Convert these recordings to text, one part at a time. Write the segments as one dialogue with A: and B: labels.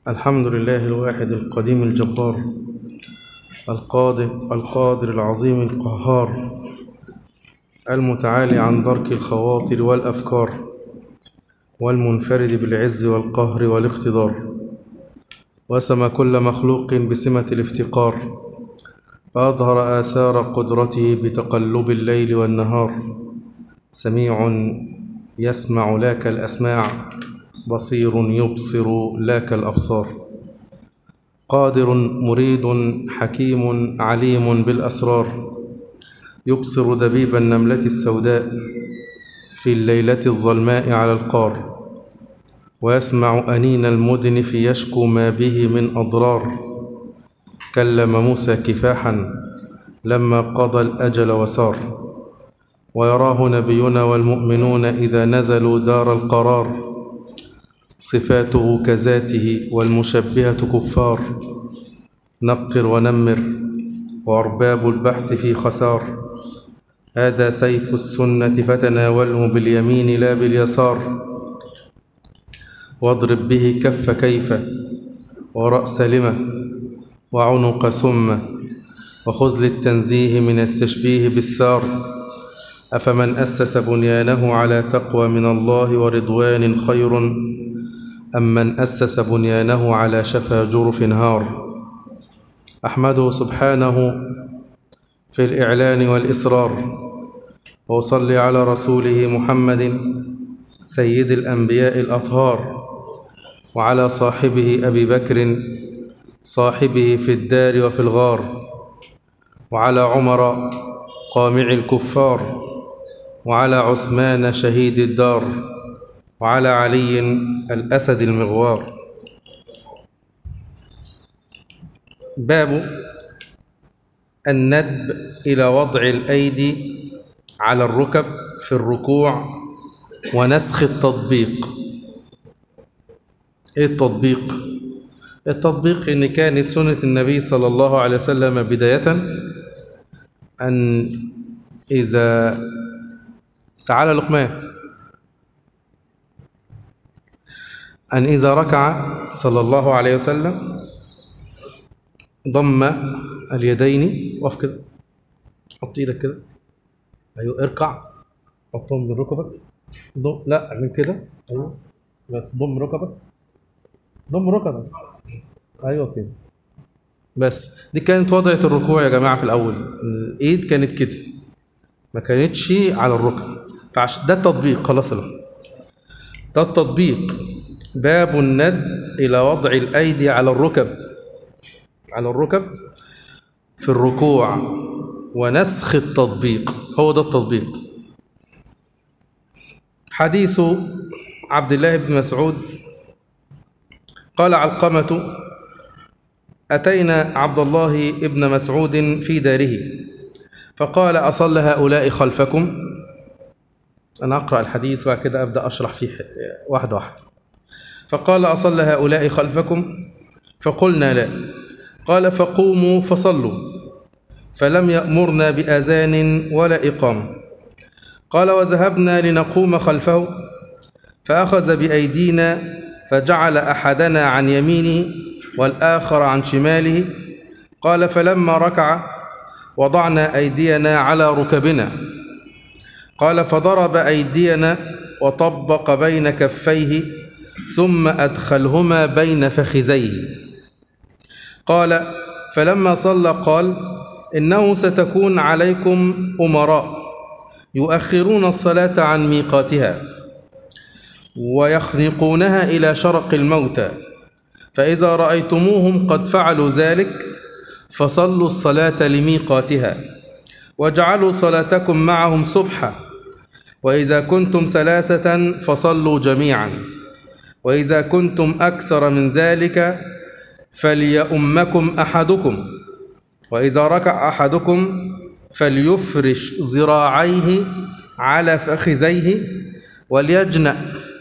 A: الحمد لله الواحد القديم الجبار القادر القادر العظيم القهار المتعالي عن درك الخواطر والأفكار والمنفرد بالعز والقهر والاقتدار وسم كل مخلوق بسمة الافتقار فأظهر آثار قدرته بتقلب الليل والنهار سميع يسمع لا كالأسماع بصير يبصر لا كالأبصار قادر مريد حكيم عليم بالأسرار يبصر دبيب النملة السوداء في الليلة الظلماء على القار ويسمع أنين المدنف يشكو ما به من أضرار كلم موسى كفاحا لما قضى الأجل وسار ويراه نبينا والمؤمنون إذا نزلوا دار القرار صفاته كذاته والمشبهة كفار نقر ونمر وأرباب البحث في خسار هذا سيف السنة فتناوله باليمين لا باليسار واضرب به كف كيف ورأس لم وعنق ثم وخذ للتنزيه من التشبيه بالثار أفمن أسس بنيانه على تقوى من الله ورضوان خير أم من أسس بنيانه على شفا جرف هار أحمده سبحانه في الإعلان والإسرار وأصلي على رسوله محمد سيد الأنبياء الأطهار وعلى صاحبه أبي بكر صاحبه في الدار وفي الغار وعلى عمر قامع الكفار وعلى عثمان شهيد الدار وعلى علي الأسد المغوار باب الندب إلى وضع الأيدي على الركب في الركوع ونسخ التطبيق ايه التطبيق التطبيق ان كانت سنة النبي صلى الله عليه وسلم بداية ان اذا تعالى لقمان ان اذا ركع صلى الله عليه وسلم ضم اليدين وقف كده حط ايدك كده ايوه اركع حطهم من ركبك ضم لا من كده ايوه بس ضم ركبك ضم ركبك ايوه كده بس دي كانت وضعة الركوع يا جماعة في الأول الإيد كانت كده ما كانتش على الركب فعش ده التطبيق خلاص له ده التطبيق باب الند إلى وضع الأيدي على الركب على الركب في الركوع ونسخ التطبيق هو ده التطبيق حديث عبد الله بن مسعود قال علقمة أتينا عبد الله بن مسعود في داره فقال أصل هؤلاء خلفكم أنا أقرأ الحديث بعد كده أبدأ أشرح فيه واحدة واحدة فقال أصل هؤلاء خلفكم فقلنا لا قال فقوموا فصلوا فلم يأمرنا بأذان ولا إقامة قال وذهبنا لنقوم خلفه فأخذ بأيدينا فجعل أحدنا عن يمينه والآخر عن شماله قال فلما ركع وضعنا أيدينا على ركبنا قال فضرب أيدينا وطبق بين كفيه ثم أدخلهما بين فخذيه قال فلما صلى قال إنه ستكون عليكم أمراء يؤخرون الصلاة عن ميقاتها ويخنقونها إلى شرق الموتى فإذا رأيتموهم قد فعلوا ذلك فصلوا الصلاة لميقاتها واجعلوا صلاتكم معهم سبحة وإذا كنتم ثلاثة فصلوا جميعا وإذا كنتم أكثر من ذلك فليؤمكم أحدكم وإذا ركع أحدكم فليفرش ذراعيه على فخذيه وليجنأ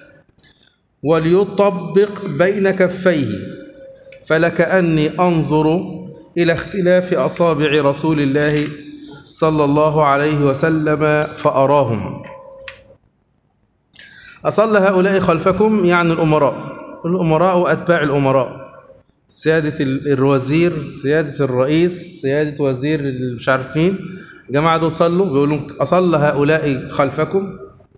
A: وليطبق بين كفيه فلكأني أنظر إلى اختلاف أصابع رسول الله صلى الله عليه وسلم فأراهم أصلى هؤلاء خلفكم يعني الأمراء الأمراء وأتباع الأمراء سيادة ال- الوزير سيادة الرئيس سيادة وزير ال- مش عارف مين الجماعة دول صلوا بيقولوا أصلى هؤلاء خلفكم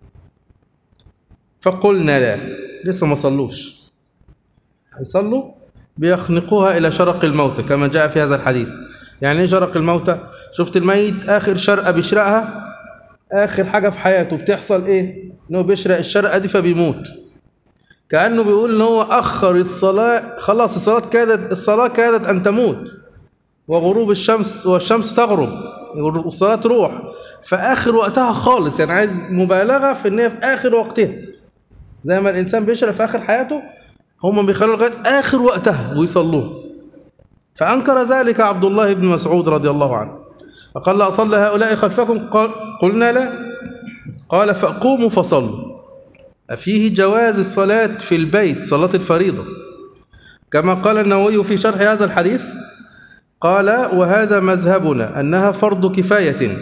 A: فقلنا لا لسه ما صلوش يصلوا بيخنقوها إلى شرق الموتى كما جاء في هذا الحديث يعني ايه شرق الموتى شفت الميت آخر شرقة بيشرقها آخر حاجة في حياته بتحصل إيه إنه بيشرق الشرقة دي فبيموت كأنه بيقول إن هو أخر الصلاة خلاص الصلاة كادت الصلاة كادت أن تموت وغروب الشمس والشمس تغرب والصلاة تروح فآخر وقتها خالص يعني عايز مبالغة في إن هي في آخر وقتها زي ما الإنسان بيشرب في آخر حياته هم بيخلوا لغاية آخر وقتها ويصلوه فأنكر ذلك عبد الله بن مسعود رضي الله عنه فقال لا أصلي هؤلاء خلفكم قال قلنا لا قال فقوموا فصلوا فيه جواز الصلاة في البيت صلاة الفريضة كما قال النووي في شرح هذا الحديث قال وهذا مذهبنا أنها فرض كفاية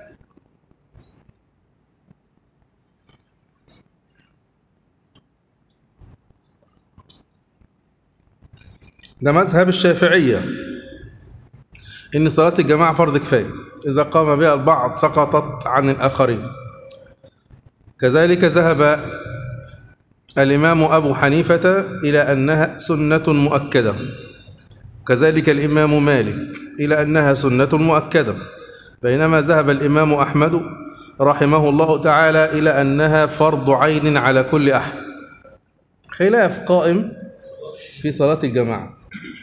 A: ده مذهب الشافعية إن صلاة الجماعة فرض كفاية إذا قام بها البعض سقطت عن الآخرين كذلك ذهب الإمام أبو حنيفة إلى أنها سنة مؤكدة كذلك الإمام مالك إلى أنها سنة مؤكدة بينما ذهب الإمام أحمد رحمه الله تعالى إلى أنها فرض عين على كل أحد خلاف قائم في صلاة الجماعة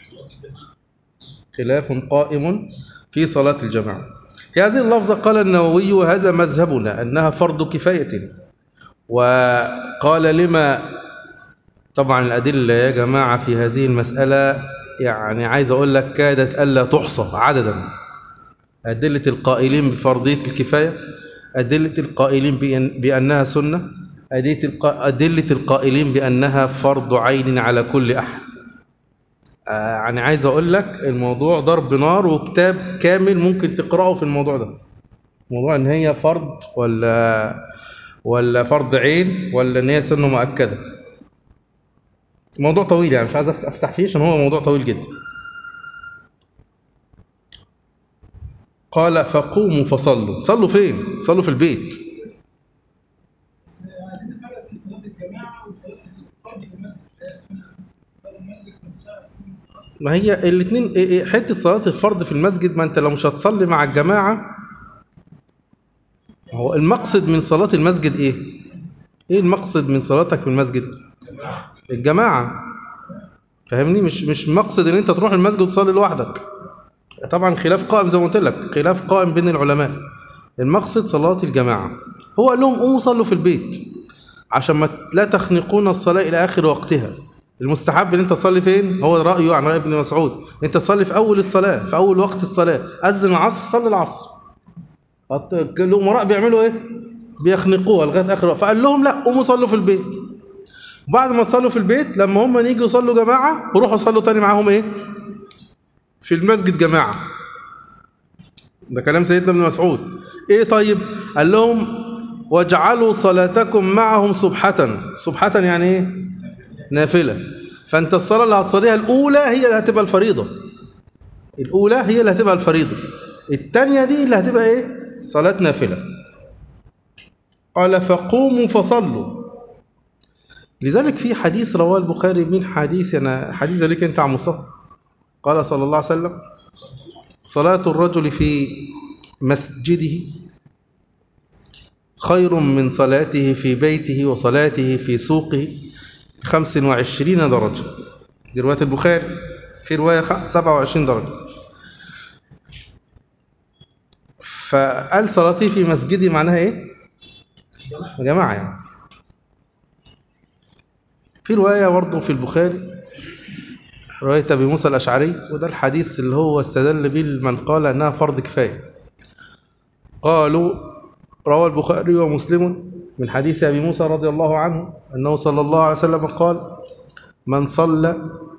A: خلاف قائم في صلاة الجماعة في هذه اللفظة قال النووي وهذا مذهبنا أنها فرض كفاية وقال لما طبعا الأدلة يا جماعة في هذه المسألة يعني عايز أقول لك كادت ألا تحصى عددا أدلة القائلين بفرضية الكفاية أدلة القائلين بأن بأنها سنة أدلة الق- أدلة القائلين بأنها فرض عين على كل أحد آه، يعني عايز أقول لك الموضوع ضرب نار وكتاب كامل ممكن تقرأه في الموضوع ده موضوع إن هي فرض ولا ولا فرض عين ولا إن هي سنة مؤكدة موضوع طويل يعني مش عايز أفت- أفتح فيه عشان هو موضوع طويل جدا قال فقوموا فصلوا صلوا فين صلوا في البيت
B: بس عايزين نفرق بين صلاة الجماعة وصلاة الفرد في المسجد صلاة المسجد نفسها تكون في الأصل
A: ما هي الاثنين حته صلاه الفرض في المسجد ما انت لو مش هتصلي مع الجماعه هو المقصد من صلاه المسجد ايه ايه المقصد من صلاتك في المسجد الجماعه فاهمني مش مش مقصد ان انت تروح المسجد وتصلي لوحدك طبعا خلاف قائم زي ما قلت لك خلاف قائم بين العلماء المقصد صلاه الجماعه هو قال لهم قوموا صلوا في البيت عشان ما لا تخنقون الصلاة إلى آخر وقتها المستحب ان انت تصلي فين هو رأيه عن رأي ابن مسعود انت تصلي في اول الصلاة في اول وقت الصلاة اذن العصر صلي العصر هت- الامراء بيعملوا ايه بيخنقوها لغايه اخر وقت فقال لهم لا قوموا صلوا في البيت بعد ما تصلوا في البيت لما هم يجوا يصلوا جماعه روحوا صلوا تاني معاهم ايه في المسجد جماعه ده كلام سيدنا ابن مسعود ايه طيب قال لهم واجعلوا صلاتكم معهم سبحة سبحة يعني ايه نافلة فانت الصلاة اللي هتصليها الاولى هي اللي هتبقى الفريضة الاولى هي اللي هتبقى الفريضة التانية دي اللي هتبقى ايه صلاة نافلة قال فقوموا فصلوا لذلك في حديث رواه البخاري من حديث انا حديث لك انت عن مصطفى قال صلى الله عليه وسلم صلاة الرجل في مسجده خير من صلاته في بيته وصلاته في سوقه خمس وعشرين درجة دي رواية البخاري في رواية خ- سبعة وعشرين درجة فقال صلاتي في مسجدي معناها ايه؟ يا جماعة يعني في رواية برضه في البخاري رواية أبي موسى الأشعري وده الحديث اللي هو استدل به من قال أنها فرض كفاية قالوا روى البخاري ومسلم من حديث أبي موسى رضي الله عنه أنه صلى الله عليه وسلم قال من صلى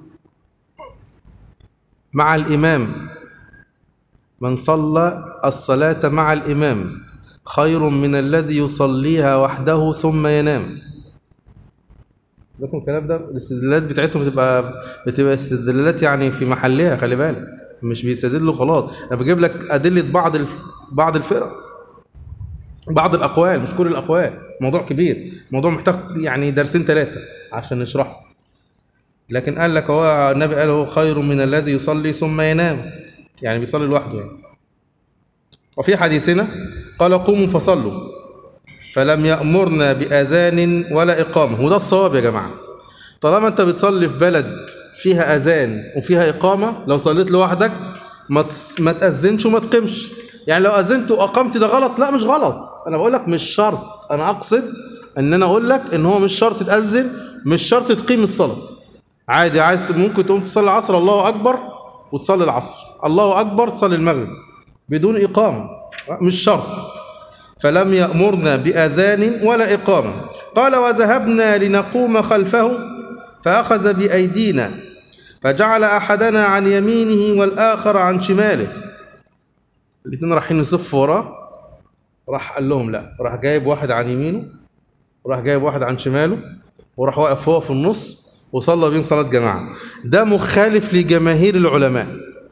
A: مع الإمام من صلى الصلاة مع الإمام خير من الذي يصليها وحده ثم ينام لكم الكلام ده الاستدلالات بتاعتهم بتبقى بتبقى استدلالات يعني في محلها خلي بالك مش بيستدلوا خلاص انا بجيب لك ادله بعض الف... بعض الفرق بعض الاقوال مش كل الاقوال موضوع كبير موضوع محتاج يعني درسين ثلاثه عشان نشرحه لكن قال لك هو النبي قال هو خير من الذي يصلي ثم ينام يعني بيصلي لوحده يعني وفي حديثنا قال قوموا فصلوا فلم يأمرنا بأذان ولا إقامة وده الصواب يا جماعة طالما أنت بتصلي في بلد فيها أذان وفيها إقامة لو صليت لوحدك ما تس- ما تأذنش وما تقيمش يعني لو أذنت وأقمت ده غلط لا مش غلط أنا بقول لك مش شرط أنا أقصد إن أنا أقول لك إن هو مش شرط تأذن مش شرط تقيم الصلاة عادي عايز ممكن تقوم تصلي العصر الله أكبر وتصلي العصر الله أكبر تصلي المغرب بدون إقامة مش شرط فلم يأمرنا بأذان ولا إقامة قال وذهبنا لنقوم خلفه فأخذ بأيدينا فجعل أحدنا عن يمينه والآخر عن شماله الاثنين رايحين يصفوا وراه راح قال لهم لا راح جايب واحد عن يمينه وراح جايب واحد عن شماله وراح واقف هو في النص وصلى بيهم صلاة جماعة ده مخالف لجماهير العلماء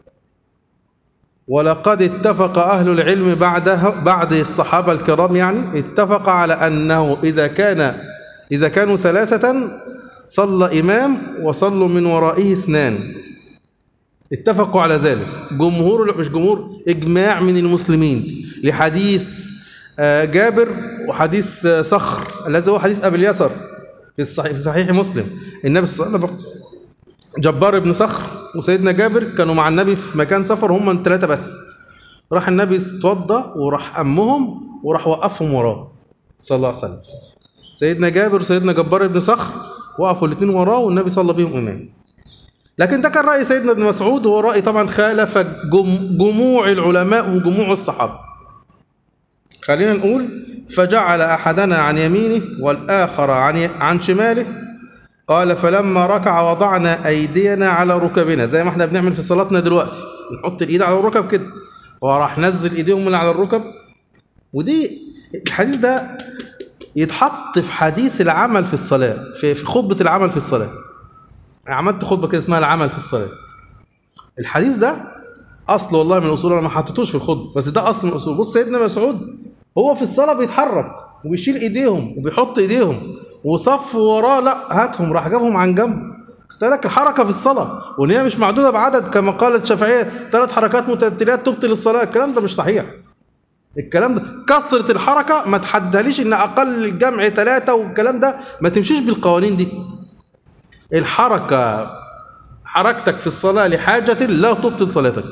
A: ولقد اتفق أهل العلم بعدها بعد الصحابة الكرام يعني اتفق على أنه إذا كان إذا كانوا ثلاثة صلى إمام وصلوا من ورائه اثنان اتفقوا على ذلك جمهور مش جمهور إجماع من المسلمين لحديث آه، جابر وحديث آه، صخر الذي هو حديث أبي اليسر في الصحيح في صحيح مسلم النبي صلى الله عليه وسلم جبار بن صخر وسيدنا جابر كانوا مع النبي في مكان سفر هم ثلاثة بس راح النبي اتوضى وراح أمهم وراح وقفهم وراه صلى الله عليه وسلم سيدنا جابر وسيدنا جبار بن صخر وقفوا الاثنين وراه والنبي صلى بهم إمام لكن ده كان رأي سيدنا ابن مسعود وهو رأي طبعا خالف جم جموع العلماء وجموع الصحابة خلينا نقول فجعل أحدنا عن يمينه والآخر عن عن شماله قال فلما ركع وضعنا أيدينا على ركبنا زي ما احنا بنعمل في صلاتنا دلوقتي نحط الإيد على الركب كده وراح نزل إيديهم من على الركب ودي الحديث ده يتحط في حديث العمل في الصلاة في في خطبة العمل في الصلاة عملت خطبة كده اسمها العمل في الصلاة الحديث ده أصل والله من الأصول أنا ما حطيتوش في الخطبة بس ده أصل من الأصول بص سيدنا مسعود هو في الصلاة بيتحرك وبيشيل إيديهم وبيحط إيديهم وصف وراه لا هاتهم راح جابهم عن جنب خد بالك الحركة في الصلاة وإن هي مش معدودة بعدد كما قالت الشافعية ثلاث حركات متتاليات تبطل الصلاة الكلام ده مش صحيح الكلام ده كثرة الحركة ما تحددليش إن أقل الجمع ثلاثة والكلام ده ما تمشيش بالقوانين دي الحركة حركتك في الصلاة لحاجة لا تبطل صلاتك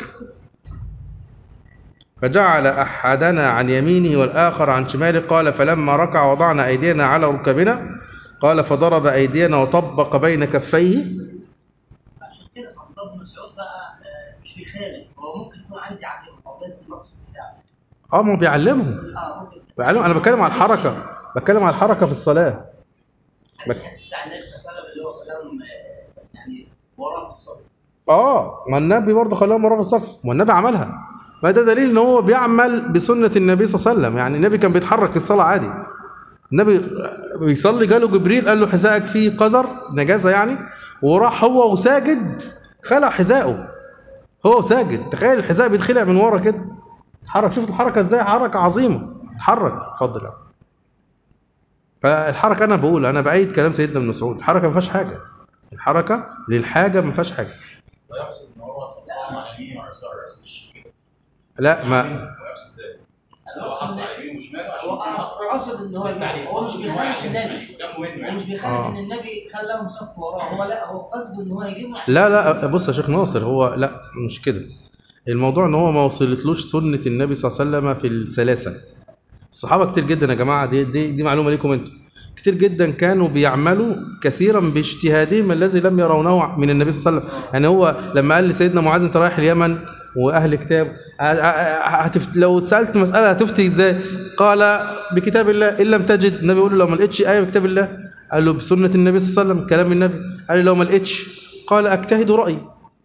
A: فجعل أحدنا عن يمينه والآخر عن شماله قال فلما ركع وضعنا أيدينا على ركبنا قال فضرب أيدينا وطبق بين كفيه
C: عشان كده عبد الله بن مسعود بقى آه، مش بيخالف هو ممكن يكون عايز يعلم او ده المقصد بتاعه
A: اه ما هو بيعلمهم
C: اه ممكن
A: بيعلمهم أنا بتكلم على الحركة بتكلم على الحركة في الصلاة
C: الحديث بتاع النبي صلى الله عليه وسلم اللي هو كلام آه، يعني وراه في الصلاه
A: اه ما النبي برضه خلاهم وراه في الصف ما النبي عملها ما ده دليل ان هو بيعمل بسنه النبي صلى الله عليه وسلم يعني النبي كان بيتحرك في الصلاه عادي النبي بيصلي جاله جبريل قال له حذائك فيه قذر نجاسه يعني وراح هو وساجد خلع حذائه هو ساجد تخيل الحذاء بيتخلع من ورا كده اتحرك شفت الحركه ازاي حركه عظيمه اتحرك اتفضل يا عم. فالحركه انا بقول انا بايد كلام سيدنا ابن مسعود الحركه ما فيهاش حاجه الحركه للحاجه ما فيهاش حاجه
D: ويقصد ان هو صفهم على اليمين وعلى اليسار يقصد الشيء كده
A: لا ما
D: ويقصد ازاي؟
C: أنا
D: هو
C: أقصد
D: حط
C: إن-
D: على اليمين وشمال عشان
C: هو
D: كده
C: قصد ان هو
D: التعليم
C: هو مش
D: قصد ان هو
C: بيخالف
D: يعلم
C: النبي
D: ده مهم
C: هو مش
D: يعني
C: بيخالف
A: آه.
C: ان النبي خلاهم صف وراه هو لا هو قصده ان هو يجيبهم عشان
A: لا لا بص يا شيخ ناصر هو لا مش كده الموضوع ان هو ما وصلتلوش سنه النبي صلى الله عليه وسلم في الثلاثه الصحابه كتير جدا يا جماعه دي دي, دي معلومه ليكم انتم كتير جدا كانوا بيعملوا كثيرا باجتهادهم الذي لم يرونه من النبي صلى الله عليه وسلم يعني هو لما قال لسيدنا معاذ انت رايح اليمن واهل كتاب ه- ه- هتفت لو اتسالت مساله هتفتي ازاي قال بكتاب الله ان لم تجد النبي يقول له لو ما لقيتش ايه بكتاب الله قال له بسنه النبي صلى الله عليه وسلم كلام النبي قال له لو ما لقيتش قال اجتهد رايي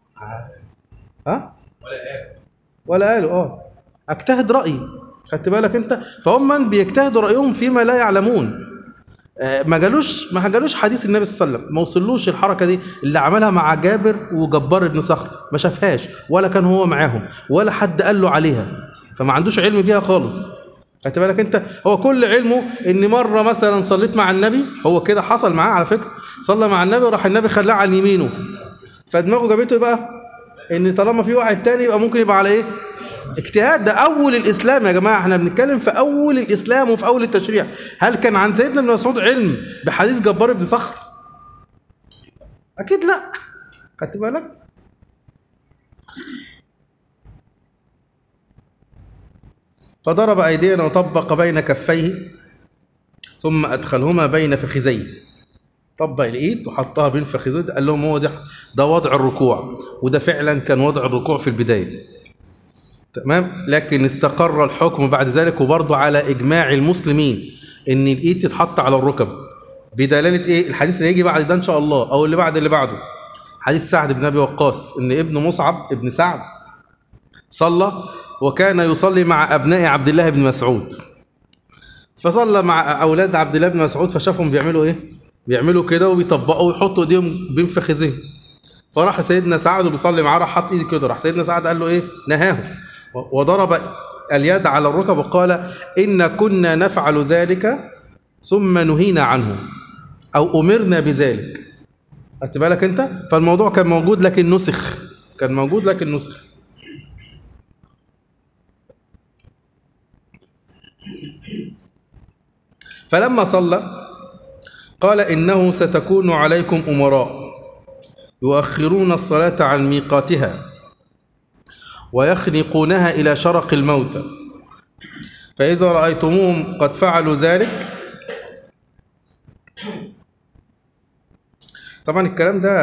A: ها
D: ولا قال
A: ولا قالوا اه اجتهد رايي خدت بالك انت فهم من بيجتهدوا رايهم فيما لا يعلمون آه، ما جالوش ما جالوش حديث النبي صلى الله عليه وسلم ما وصلوش الحركه دي اللي عملها مع جابر وجبار بن صخر ما شافهاش ولا كان هو معاهم ولا حد قال له عليها فما عندوش علم بيها خالص خدت بالك انت هو كل علمه ان مره مثلا صليت مع النبي هو كده حصل معاه على فكره صلى مع النبي وراح النبي خلاه عن يمينه فدماغه جابته بقى ان طالما في واحد تاني يبقى ممكن يبقى على ايه اجتهاد ده اول الاسلام يا جماعه احنا بنتكلم في اول الاسلام وفي اول التشريع هل كان عن سيدنا ابن مسعود علم بحديث جبار بن صخر اكيد لا خدت بالك فضرب ايدينا وطبق بين كفيه ثم ادخلهما بين فخذيه طبق الايد وحطها بين فخذيه قال لهم هو ده ده وضع الركوع وده فعلا كان وضع الركوع في البدايه تمام لكن استقر الحكم بعد ذلك وبرضه على اجماع المسلمين ان الايد تتحط على الركب بدلاله ايه الحديث اللي هيجي بعد ده ان شاء الله او اللي بعد اللي بعده حديث سعد بن ابي وقاص ان ابن مصعب ابن سعد صلى وكان يصلي مع ابناء عبد الله بن مسعود فصلى مع اولاد عبد الله بن مسعود فشافهم بيعملوا ايه بيعملوا كده وبيطبقوا ويحطوا ايديهم بين فخذهم فراح سيدنا سعد وبيصلي معاه راح حط ايدي كده راح سيدنا سعد قال له ايه نهاهم وضرب اليد على الركب وقال ان كنا نفعل ذلك ثم نهينا عنه او امرنا بذلك خدت بالك انت فالموضوع كان موجود لكن نسخ كان موجود لكن نسخ فلما صلى قال انه ستكون عليكم امراء يؤخرون الصلاه عن ميقاتها ويخنقونها الى شرق الموتى فاذا رايتموهم قد فعلوا ذلك طبعا الكلام ده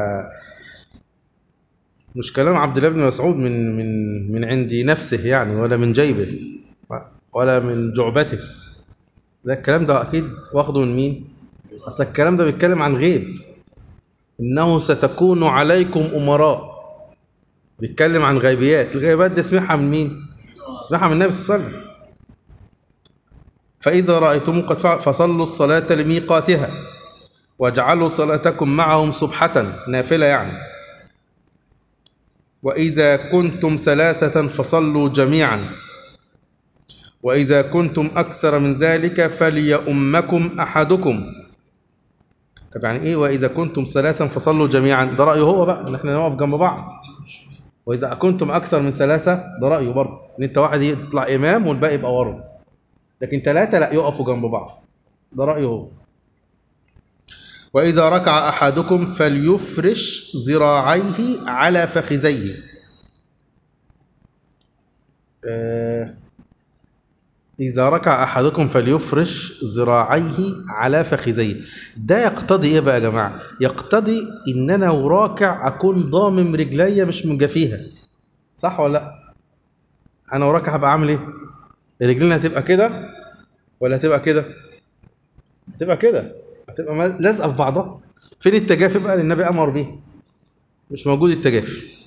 A: مش كلام عبد الله بن مسعود من من من عند نفسه يعني ولا من جيبه ولا من جعبته ده الكلام ده اكيد واخده من مين اصل الكلام ده بيتكلم عن غيب انه ستكون عليكم امراء بيتكلم عن غيبيات الغيبات دي سمعها من مين سمعها من النبي صلى الله عليه وسلم فاذا رايتم قد فعل فصلوا الصلاه لميقاتها واجعلوا صلاتكم معهم سبحه نافله يعني واذا كنتم ثلاثه فصلوا جميعا واذا كنتم اكثر من ذلك فليؤمكم احدكم طب يعني ايه واذا كنتم ثلاثا فصلوا جميعا ده رايه هو بقى ان احنا نقف جنب بعض واذا كنتم اكثر من ثلاثه ده رايه برضه ان انت واحد يطلع امام والباقي يبقى ورا لكن ثلاثه لا يقفوا جنب بعض ده رايه هو واذا ركع احدكم فليفرش ذراعيه على فخذيه آه إذا ركع أحدكم فليفرش ذراعيه على فخذيه ده يقتضي إيه بقى يا جماعة يقتضي إن أنا وراكع أكون ضامم رجليا مش مجافيها صح ولا لا أنا وراكع هبقى عامل إيه رجلنا هتبقى كده ولا هتبقى كده هتبقى كده هتبقى ما- لازقة في بعضها فين التجافي بقى اللي النبي أمر بيه مش موجود التجافي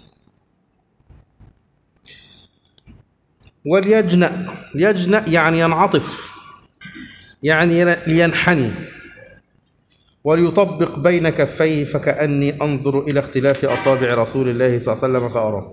A: وليجنأ يجنأ يعني ينعطف يعني لينحني وليطبق بين كفيه فكأني أنظر إلى اختلاف أصابع رسول الله صلى الله عليه وسلم فأراه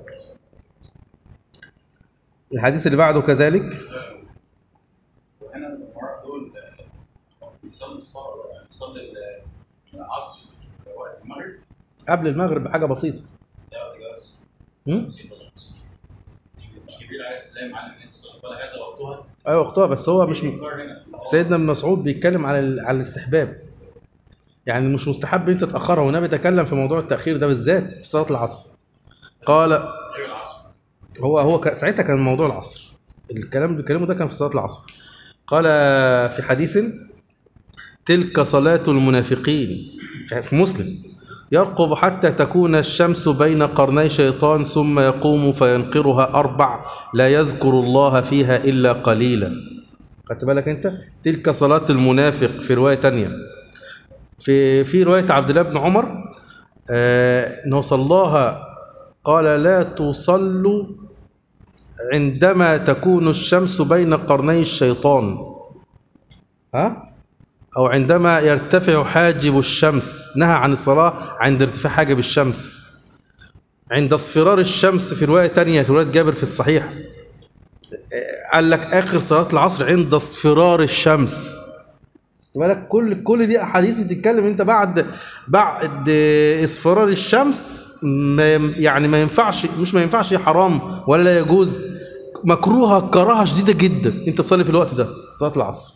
A: الحديث اللي بعده كذلك
D: وهنا الامراء دول آه، بيصلوا الصلاه بيصلي العصر في وقت المغرب
A: قبل المغرب بحاجة بسيطة
D: ده وقت جواز
A: هم؟
D: بسيط ولا بسيط؟ مش مش كبير على السلام على الناس الصلاه ولا هذا وقتها
A: أيوة وقتها بس هو مش م...
D: المقدار هنا
A: سيدنا ابن مسعود بيتكلم على ال- على الاستحباب يعني مش مستحب انت تاخرها والنبي تكلم في موضوع التاخير ده بالذات في صلاه العصر قال
D: ايوه العصر
A: هو هو ك- ساعتها كان موضوع العصر الكلام اللي بيتكلموا ده كان في صلاه العصر قال في حديث تلك صلاه المنافقين في- في مسلم يرقب حتى تكون الشمس بين قرني شيطان ثم يقوم فينقرها اربع لا يذكر الله فيها الا قليلا خدت بالك انت تلك صلاه المنافق في روايه تانية في في روايه عبد الله بن عمر آه انه صلاها قال لا تصلوا عندما تكون الشمس بين قرني الشيطان ها أو عندما يرتفع حاجب الشمس نهى عن الصلاة عند ارتفاع حاجب الشمس عند اصفرار الشمس في رواية تانية في رواية جابر في الصحيح آه، قال لك آخر صلاة العصر عند اصفرار الشمس خد بالك كل كل دي احاديث بتتكلم انت بعد بعد اصفرار الشمس ما يم- يعني ما ينفعش مش ما ينفعش حرام ولا لا يجوز مكروهه كراهه شديده جدا انت تصلي في الوقت ده صلاه العصر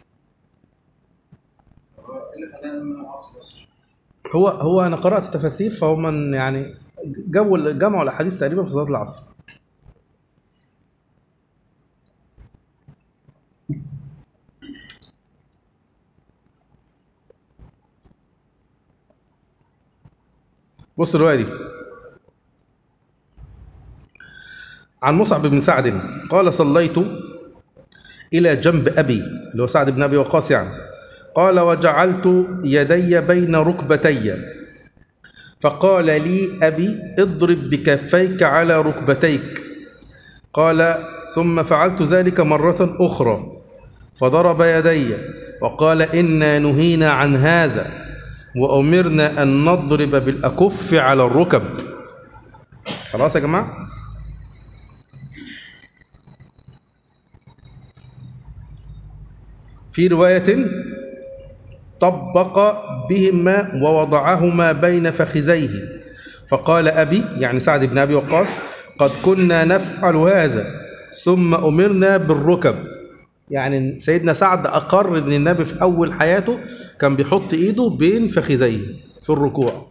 D: اللي خلانا من العصر بس
A: هو هو انا قرات تفاسير فهم يعني جو جمعوا الاحاديث تقريبا في صلاه العصر بص الروايه دي عن مصعب بن سعد قال صليت الى جنب ابي اللي هو سعد بن ابي وقاص يعني قال وجعلت يدي بين ركبتي فقال لي ابي اضرب بكفيك على ركبتيك قال ثم فعلت ذلك مره اخرى فضرب يدي وقال انا نهينا عن هذا وامرنا ان نضرب بالاكف على الركب خلاص يا جماعه في روايه طبق بهما ووضعهما بين فخذيه فقال أبي يعني سعد بن أبي وقاص قد كنا نفعل هذا ثم أمرنا بالركب يعني سيدنا سعد أقر أن النبي في أول حياته كان بيحط إيده بين فخذيه في الركوع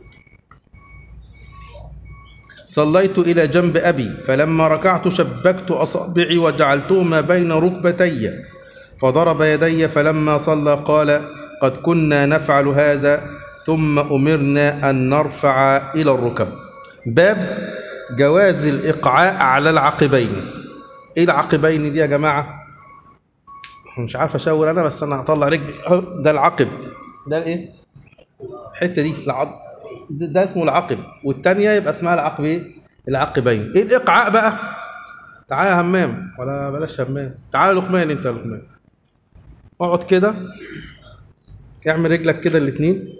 A: صليت إلى جنب أبي فلما ركعت شبكت أصابعي وجعلتهما بين ركبتي فضرب يدي فلما صلى قال قد كنا نفعل هذا ثم أمرنا أن نرفع إلى الركب باب جواز الإقعاء على العقبين إيه العقبين دي يا جماعة مش عارف أشاور أنا بس أنا هطلع رجلي أهو، ده العقب ده الإيه الحتة دي العض ده ده اسمه العقب والتانية يبقى اسمها العقب إيه العقبين إيه الإقعاء بقى تعالى يا همام ولا بلاش همام تعالى لقمان أنت يا لقمان اقعد كده اعمل رجلك كده الاثنين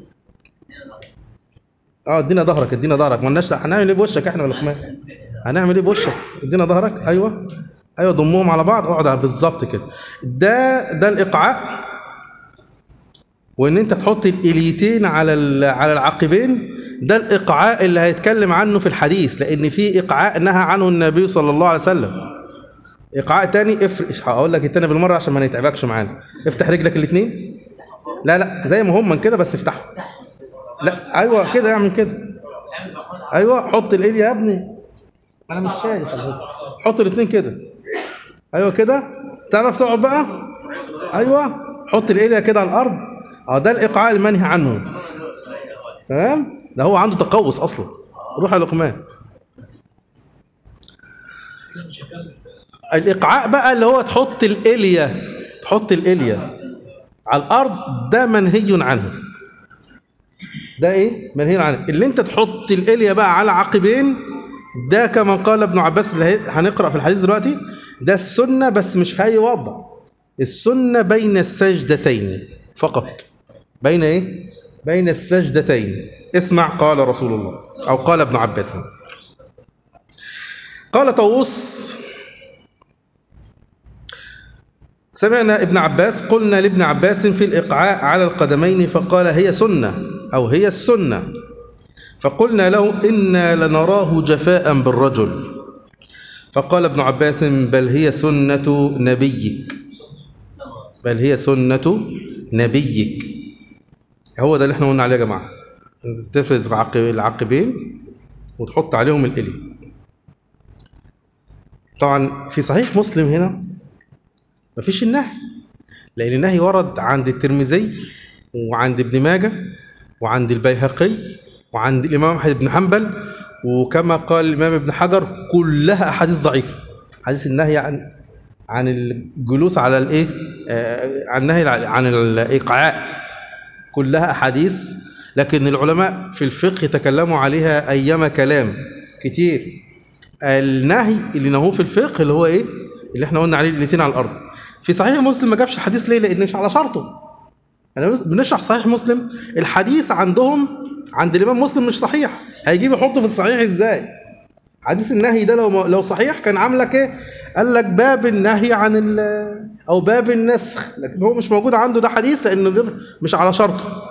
A: اه ادينا ظهرك ادينا ظهرك مالناش هنعمل ايه بوشك احنا ولا لقمان هنعمل ايه بوشك ادينا ظهرك ايوه ايوه ضمهم على بعض اقعد على- بالظبط كده ده ده الايقاع وان انت تحط الاليتين على ال- على العقبين ده الايقاع اللي هيتكلم عنه في الحديث لان في ايقاع نهى عنه النبي صلى الله عليه وسلم ايقاع تاني افرق هقول لك التاني بالمره عشان ما نتعبكش معانا افتح رجلك الاثنين لا لا زي ما هم كده بس افتحهم لا ايوه كده اعمل كده ايوه حط الايد يا ابني انا مش شايف حط الاثنين كده ايوه كده تعرف تقعد بقى ايوه حط الايد كده على الارض اه ده الايقاع المنهي عنه تمام ده هو عنده تقوس اصلا روح يا لقمان الايقاع بقى اللي هو تحط الاليه تحط الاليه على الارض ده منهي عنه ده ايه منهي عنه اللي انت تحط الاليه بقى على عقبين ده كما قال ابن عباس اللي هي- هنقرا في الحديث دلوقتي ده السنه بس مش في اي وضع السنه بين السجدتين فقط بين ايه بين السجدتين اسمع قال رسول الله او قال ابن عباس قال طاووس سمعنا ابن عباس قلنا لابن عباس في الإقعاء على القدمين فقال هي سنة أو هي السنة فقلنا له إنا لنراه جفاء بالرجل فقال ابن عباس بل هي سنة نبيك بل هي سنة نبيك هو ده اللي احنا قلنا عليه يا جماعة تفرد العق- العقبين وتحط عليهم الإلي طبعا في صحيح مسلم هنا مفيش النهي لأن النهي ورد عند الترمذي وعند ابن ماجه وعند البيهقي وعند الإمام أحمد بن حنبل وكما قال الإمام ابن حجر كلها أحاديث ضعيفة حديث النهي عن عن الجلوس على الإيه آه، عن النهي عن الإيقاعاء كلها أحاديث لكن العلماء في الفقه تكلموا عليها أيام كلام كتير النهي اللي نهوه في الفقه اللي هو ايه اللي احنا قلنا عليه الاثنين على الارض في صحيح مسلم ما جابش الحديث ليه لان مش على شرطه انا بس- بنشرح صحيح مسلم الحديث عندهم عند الامام مسلم مش صحيح هيجيب يحطه في الصحيح ازاي حديث النهي ده لو لو صحيح كان عاملك ايه قال لك باب النهي عن ال او باب النسخ لكن هو مش موجود عنده ده حديث لانه ده مش على شرطه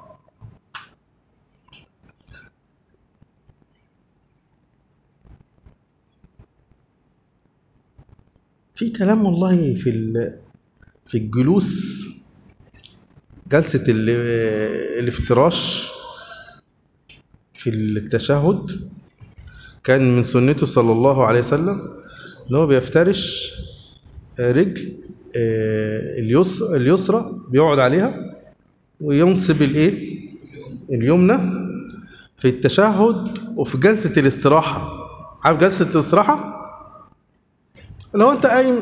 A: في كلام والله في ال- في الجلوس جلسة ال- الافتراش في التشهد كان من سنته صلى الله عليه وسلم ان هو بيفترش رجل آه، اليس- اليسرى بيقعد عليها وينصب الايه اليمنى في التشهد وفي جلسة الاستراحة عارف جلسة الاستراحة لو انت قايم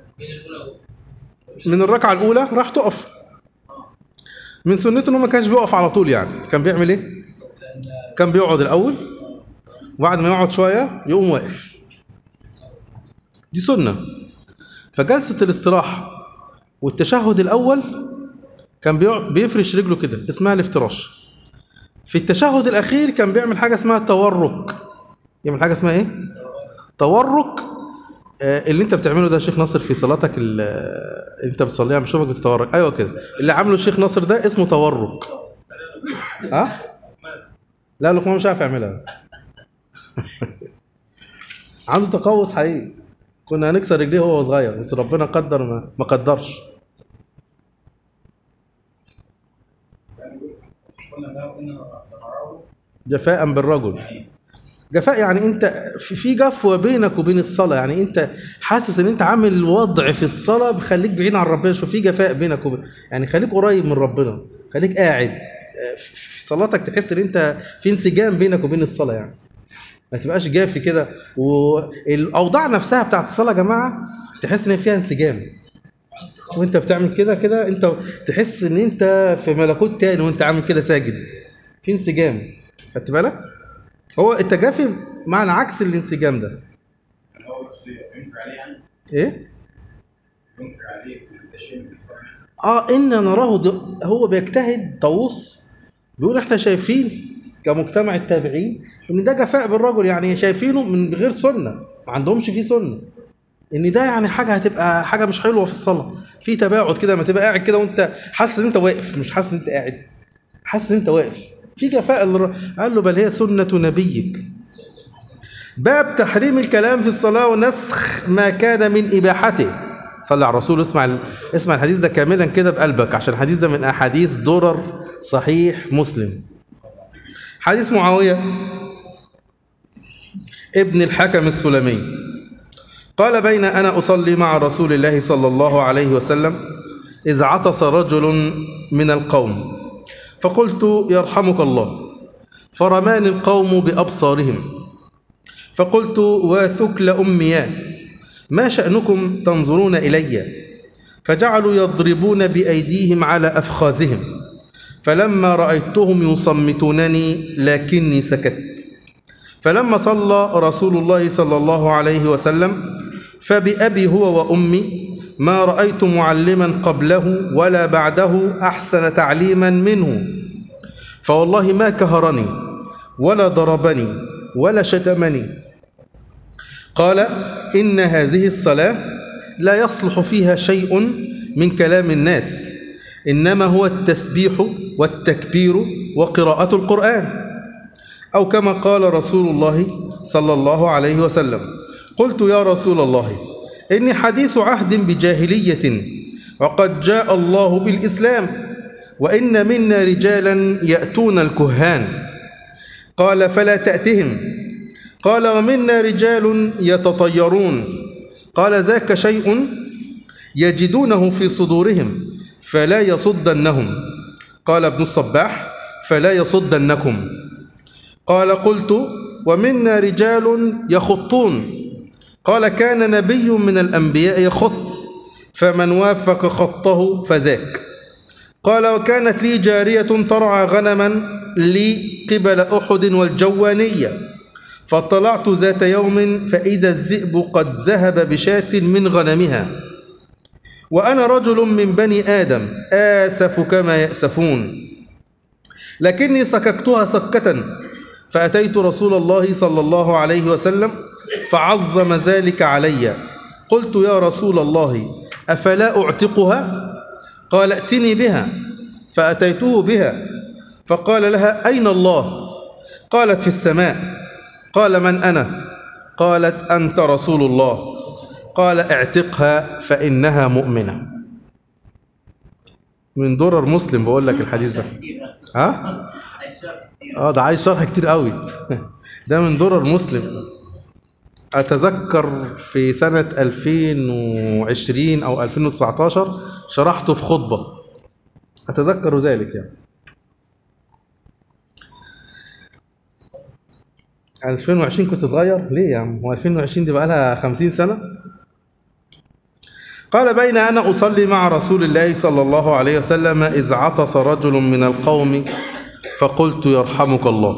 A: من الركعة الأولى راح تقف من سنته انه ما كانش بيقف على طول يعني كان بيعمل ايه؟ كان بيقعد الأول وبعد ما يقعد شوية يقوم واقف دي سنة فجلسة الاستراحة والتشهد الأول كان بيقع- بيفرش رجله كده اسمها الافتراش في التشهد الأخير كان بيعمل حاجة اسمها تورك يعمل حاجة اسمها ايه؟ تورك آه، اللي انت بتعمله ده يا شيخ ناصر في صلاتك ال- آه، انت بتصليها مش شوفك بتتورك ايوه كده اللي عامله الشيخ ناصر ده اسمه تورك ها لا لقمان مش عارف يعملها عنده تقوس حقيقي كنا هنكسر رجليه وهو صغير بس ربنا قدر ما, ما قدرش
D: قلنا بقى قلنا نراه
A: جفاء بالرجل
D: يعني
A: جفاء يعني انت في في جفوه بينك وبين الصلاه يعني انت حاسس ان انت عامل وضع في الصلاه مخليك بعيد عن ربنا شوف في جفاء بينك وبين يعني خليك قريب من ربنا خليك قاعد اه، في في صلاتك تحس ان انت في انسجام بينك وبين الصلاه يعني ما تبقاش جافي كده والاوضاع نفسها بتاعت الصلاه يا جماعه تحس ان فيها انسجام وانت بتعمل كده كده انت تحس ان انت في ملكوت تاني وانت عامل كده ساجد في انسجام خدت بالك هو التجافي معنى عكس الانسجام ده
D: يعني هو يقصد ينكر عليه يعني
A: ايه
D: ينكر عليه بالتشيء بالكرم
A: اه ان نراه د- هو بيجتهد طاووس بيقول احنا شايفين كمجتمع التابعين ان ده جفاء بالرجل يعني شايفينه من غير سنه ما عندهمش فيه سنه ان ده يعني حاجه هتبقى حاجه مش حلوه في الصلاه في تباعد كده ما تبقى قاعد كده وانت حاسس ان انت واقف مش حاسس ان انت قاعد حاسس ان انت واقف في جفاء الر- قال له بل هي سنه نبيك باب تحريم الكلام في الصلاة ونسخ ما كان من إباحته صلى على الرسول اسمع ال- اسمع الحديث ده كاملا كده بقلبك عشان الحديث ده من أحاديث درر صحيح مسلم حديث معاوية ابن الحكم السلمي قال بين أنا أصلي مع رسول الله صلى الله عليه وسلم إذ عطس رجل من القوم فقلت يرحمك الله فرماني القوم بأبصارهم فقلت وثكل أميا ما شأنكم تنظرون إلي فجعلوا يضربون بأيديهم على أفخاذهم فلما رأيتهم يصمتونني لكني سكت فلما صلى رسول الله صلى الله عليه وسلم فبأبي هو وأمي ما رأيت معلما قبله ولا بعده أحسن تعليما منه فوالله ما كهرني ولا ضربني ولا شتمني قال إن هذه الصلاة لا يصلح فيها شيء من كلام الناس إنما هو التسبيح والتكبير وقراءة القرآن أو كما قال رسول الله صلى الله عليه وسلم قلت يا رسول الله إني حديث عهد بجاهلية وقد جاء الله بالإسلام وإن منا رجالا يأتون الكهان قال فلا تأتهم قال ومنا رجال يتطيرون قال ذاك شيء يجدونه في صدورهم فلا يصدنهم قال ابن الصباح فلا يصدنكم قال قلت ومنا رجال يخطون قال كان نبي من الأنبياء يخط فمن وافق خطه فذاك قال وكانت لي جارية ترعى غنما لي قبل أحد والجوانية فاطلعت ذات يوم فإذا الذئب قد ذهب بشاة من غنمها وأنا رجل من بني آدم آسف كما يأسفون لكني سككتها سكة فأتيت رسول الله صلى الله عليه وسلم فعظم ذلك علي قلت يا رسول الله أفلا أعتقها قال ائتني بها فأتيته بها فقال لها أين الله قالت في السماء قال من أنا قالت أنت رسول الله قال اعتقها فإنها مؤمنة من درر مسلم بقول لك الحديث ده ها اه ده عايز شرح كتير قوي ده من درر مسلم اتذكر في سنة 2020 او 2019 شرحته في خطبة اتذكر ذلك يعني 2020 كنت صغير ليه يا عم هو 2020 دي بقى لها 50 سنة قال بين أنا أصلي مع رسول الله صلى الله عليه وسلم إذ عطس رجل من القوم فقلت يرحمك الله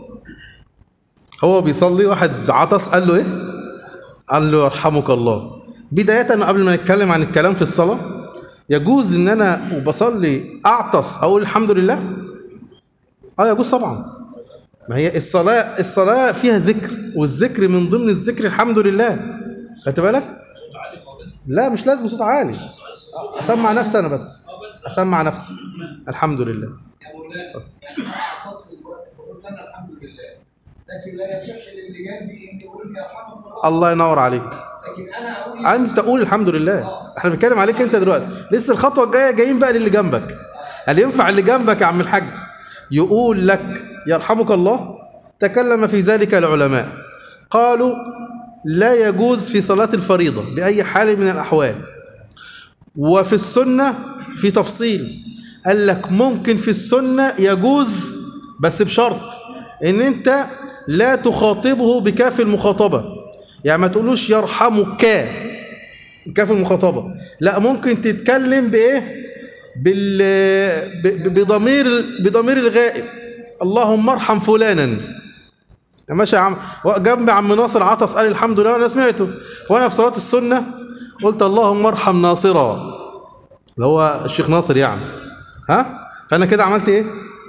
A: هو بيصلي واحد عطس قال له إيه؟ قال له يرحمك الله بداية قبل ما نتكلم عن الكلام في الصلاة يجوز إن أنا وبصلي أعطس أقول الحمد لله؟ آه يجوز طبعا ما هي الصلاة الصلاة فيها ذكر والذكر من ضمن الذكر الحمد لله خدت بالك؟ لا مش لازم صوت عالي اسمع نفسي انا بس اسمع نفسي الحمد لله
B: يا مولانا يعني انا اعتقد دلوقتي بقول انا الحمد لله لكن لا يصح للي جنبي اني اقول يرحمك الله
A: الله ينور عليك
B: لكن انا اقول
A: انت قول الحمد لله احنا بنتكلم عليك انت دلوقتي لسه الخطوه الجايه جايين بقى للي جنبك هل ينفع اللي جنبك يا عم الحاج يقول لك يرحمك الله تكلم في ذلك العلماء قالوا لا يجوز في صلاة الفريضة بأي حال من الأحوال وفي السنة في تفصيل قال لك ممكن في السنة يجوز بس بشرط ان انت لا تخاطبه بكاف المخاطبة يعني ما تقولوش يرحمك كاف المخاطبة لا ممكن تتكلم بإيه بال ب- ب- بضمير بضمير الغائب اللهم ارحم فلانا يا ماشي يا عم جنب عم ناصر عطس قال الحمد لله انا سمعته وانا في صلاه السنه قلت اللهم ارحم ناصرا اللي هو الشيخ ناصر يعني ها فانا كده عملت ايه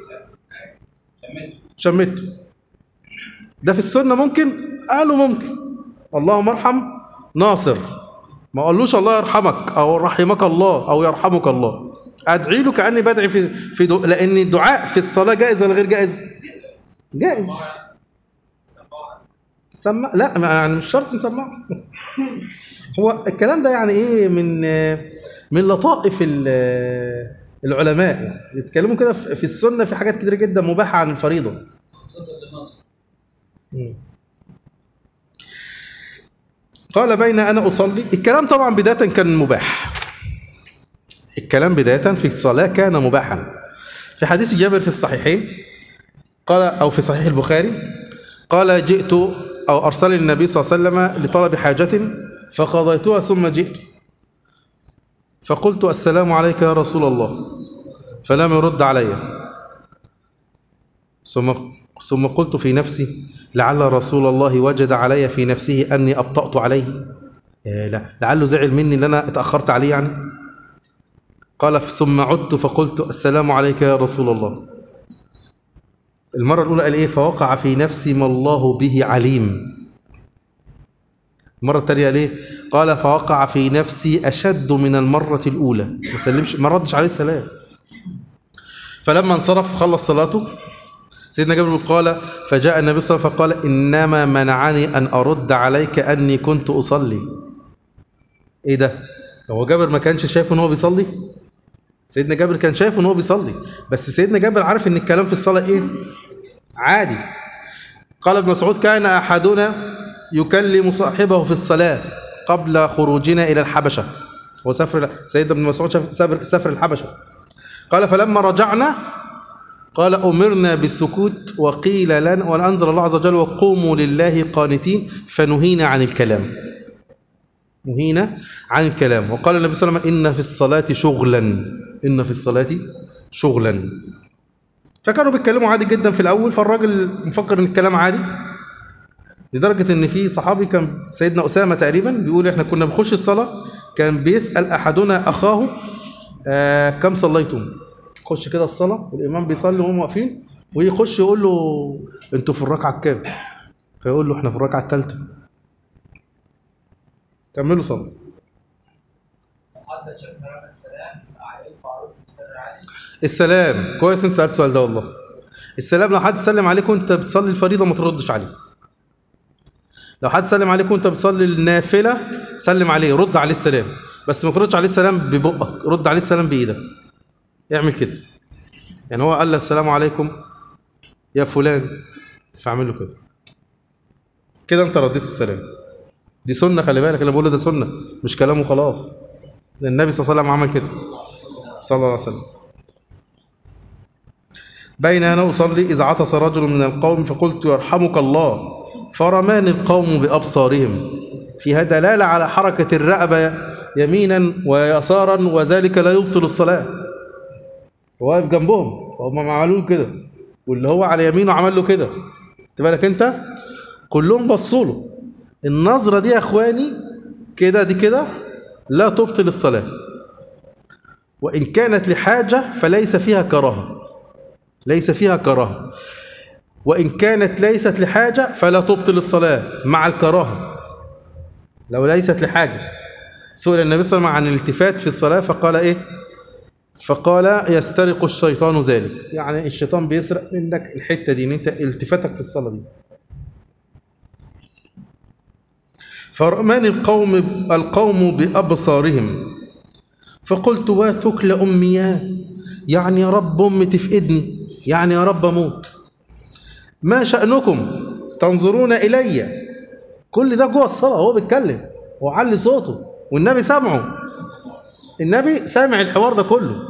A: شمته ده في السنه ممكن قالوا ممكن اللهم ارحم ناصر ما قالوش الله يرحمك او رحمك الله او يرحمك الله ادعي له كاني بدعي في في دو... لان الدعاء في الصلاه جائز ولا غير جائز جائز سمع لا ما- يعني مش شرط نسمعه هو الكلام ده يعني ايه من من لطائف ال- العلماء يعني يتكلموا كده في في السنه في حاجات كتير جدا مباحه عن الفريضه
B: خاصه للناصر
A: قال بين انا اصلي الكلام طبعا بدايه كان مباح الكلام بدايه في الصلاه كان مباحا في حديث جابر في الصحيحين قال او في صحيح البخاري قال جئت او ارسلني النبي صلى الله عليه وسلم لطلب حاجه فقضيتها ثم جئت فقلت السلام عليك يا رسول الله فلم يرد علي ثم ثم قلت في نفسي لعل رسول الله وجد علي في نفسه اني ابطات عليه إيه لا لعله زعل مني ان انا اتاخرت عليه يعني قال ثم عدت فقلت السلام عليك يا رسول الله المره الاولى قال ايه فوقع في نفسي ما الله به عليم المره الثانيه قال ايه قال فوقع في نفسي اشد من المره الاولى ما سلمش ما ردش عليه السلام فلما انصرف خلص صلاته سيدنا جابر قال فجاء النبي صلى الله عليه وسلم فقال انما منعني ان ارد عليك اني كنت اصلي ايه ده هو جابر ما كانش شايف ان هو بيصلي سيدنا جابر كان شايف ان هو بيصلي بس سيدنا جابر عارف ان الكلام في الصلاه ايه عادي قال ابن مسعود كان احدنا يكلم صاحبه في الصلاه قبل خروجنا الى الحبشه وسافر سيدنا ابن مسعود شاف- سافر سافر الحبشه قال فلما رجعنا قال أمرنا بالسكوت وقيل لنا وأنزل الله عز وجل وقوموا لله قانتين فنهينا عن الكلام نهينا عن الكلام وقال النبي صلى الله عليه وسلم إن في الصلاة شغلا إن في الصلاة شغلا فكانوا بيتكلموا عادي جدا في الأول فالراجل مفكر إن الكلام عادي لدرجة إن في صحابي كان سيدنا أسامة تقريبا بيقول إحنا كنا بنخش الصلاة كان بيسال احدنا اخاه آه كم صليتم يخش كده الصلاه والامام بيصلي وهم واقفين ويخش يقول له انتوا في الركعه الكام فيقول له احنا في الركعه الثالثه كملوا صلاه
C: حتى شفنا رمى السلام ينفع رد السلام عليه
A: السلام كويس انت سالت السؤال ده والله السلام لو حد سلم عليك وانت بتصلي الفريضه ما تردش عليه لو حد سلم عليك وانت بتصلي النافله سلم عليه رد عليه السلام بس ما تردش عليه السلام ببقك رد عليه السلام بايدك اعمل كده يعني هو قال له السلام عليكم يا فلان فاعمل له كده كده انت رديت السلام دي سنه خلي بالك انا بقول ده سنه مش كلامه خلاص ده النبي صلى الله عليه وسلم عمل كده صلى الله عليه وسلم بين أنا أصلي إذ عطس رجل من القوم فقلت يرحمك الله فرماني القوم بأبصارهم فيها دلالة على حركة الرقبة يمينا ويسارا وذلك لا يبطل الصلاة واقف جنبهم فهم عملوا له كده واللي هو على يمينه عمل له كده خد بالك انت كلهم بصوا له النظرة دي يا اخواني كده دي كده لا تبطل الصلاة وإن كانت لحاجة فليس فيها كراهة ليس فيها كراهة وإن كانت ليست لحاجة فلا تبطل الصلاة مع الكراهة لو ليست لحاجة سئل النبي صلى الله عليه وسلم عن الالتفات في الصلاة فقال إيه فقال يسترق الشيطان ذلك يعني الشيطان بيسرق منك الحتة دي ان انت التفاتك في الصلاة دي فرمان القوم القوم بأبصارهم فقلت وثكل أمياه يعني يا رب أمي تفقدني يعني يا رب أموت ما شأنكم تنظرون إلي كل ده جوه الصلاة هو بيتكلم وعلي صوته والنبي سامعه النبي سامع الحوار ده كله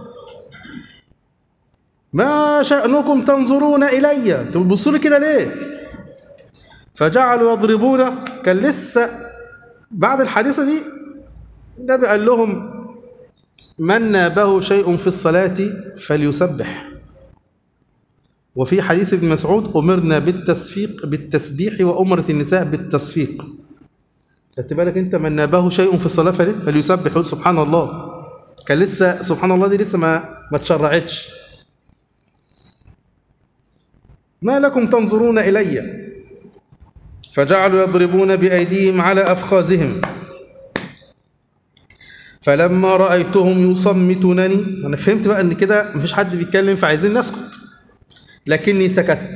A: ما شأنكم تنظرون إلي تبصوا لي كده ليه فجعلوا يضربون كان لسه بعد الحادثة دي النبي قال لهم من نابه شيء في الصلاة فليسبح وفي حديث ابن مسعود أمرنا بالتسفيق بالتسبيح وأمرت النساء بالتصفيق خدت بالك انت من نابه شيء في الصلاة فليه؟ فليسبح يقول سبحان الله كان لسه سبحان الله دي لسه ما ما اتشرعتش ما لكم تنظرون إلي فجعلوا يضربون بأيديهم على أفخاذهم فلما رأيتهم يصمتونني أنا فهمت بقى إن كده مفيش حد بيتكلم فعايزين نسكت لكني سكت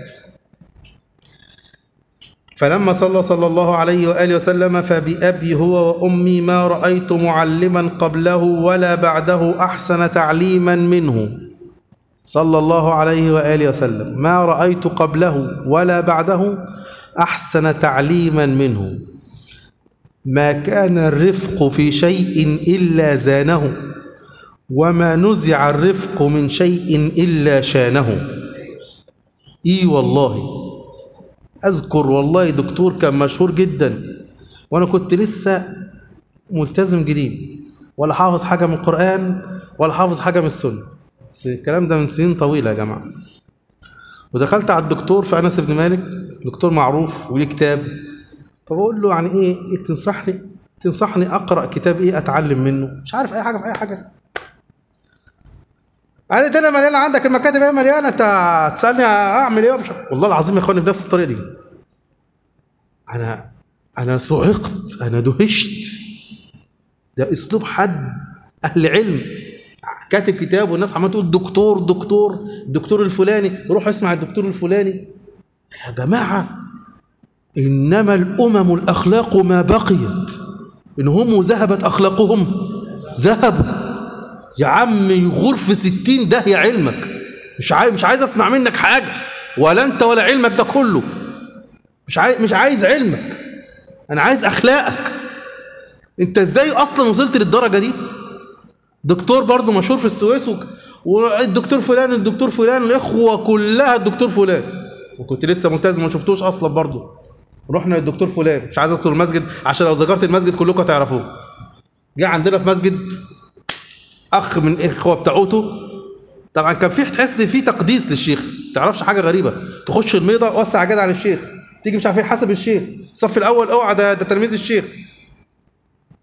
A: فلما صلى صلى الله عليه وآله وسلم فبأبي هو وأمي ما رأيت معلما قبله ولا بعده أحسن تعليما منه صلى الله عليه وآله وسلم ما رأيت قبله ولا بعده أحسن تعليما منه ما كان الرفق في شيء إلا زانه وما نزع الرفق من شيء إلا شانه إي والله أذكر والله دكتور كان مشهور جدا وأنا كنت لسه ملتزم جديد ولا حافظ حاجة من القرآن ولا حافظ حاجة من السنة بس الكلام ده من سنين طويلة يا جماعة ودخلت على الدكتور في أنس بن مالك دكتور معروف وليه كتاب فبقول له يعني إيه, إيه تنصحني تنصحني أقرأ كتاب إيه أتعلم منه مش عارف أي حاجة في أي حاجة قال لي ده انا مليانه عندك المكاتب ايه مليانه انت هتسالني اعمل ايه ومش والله العظيم يا اخواني بنفس الطريقه دي انا انا صعقت انا دهشت ده اسلوب حد اهل علم كاتب كتاب والناس عماله تقول دكتور دكتور الدكتور الفلاني روح اسمع الدكتور الفلاني يا جماعه انما الامم الاخلاق ما بقيت ان هم ذهبت اخلاقهم ذهبوا يا عم يغور في ستين داهية علمك مش عايز مش عايز اسمع منك حاجة ولا انت ولا علمك ده كله مش عايز مش عايز علمك انا عايز اخلاقك انت ازاي اصلا وصلت للدرجة دي دكتور برضو مشهور في السويس وك- والدكتور فلان الدكتور فلان الاخوة كلها الدكتور فلان وكنت لسه ملتزم ما شفتوش اصلا برضو رحنا للدكتور فلان مش عايز ادخل المسجد عشان لو ذكرت المسجد كلكم هتعرفوه جه عندنا في مسجد اخ من الاخوه بتاعته طبعا كان في تحس في تقديس للشيخ ما تعرفش حاجه غريبه تخش الميضه وسع جدع على الشيخ تيجي مش عارف ايه حسب الشيخ الصف الاول اوعى ده ده تلميذ الشيخ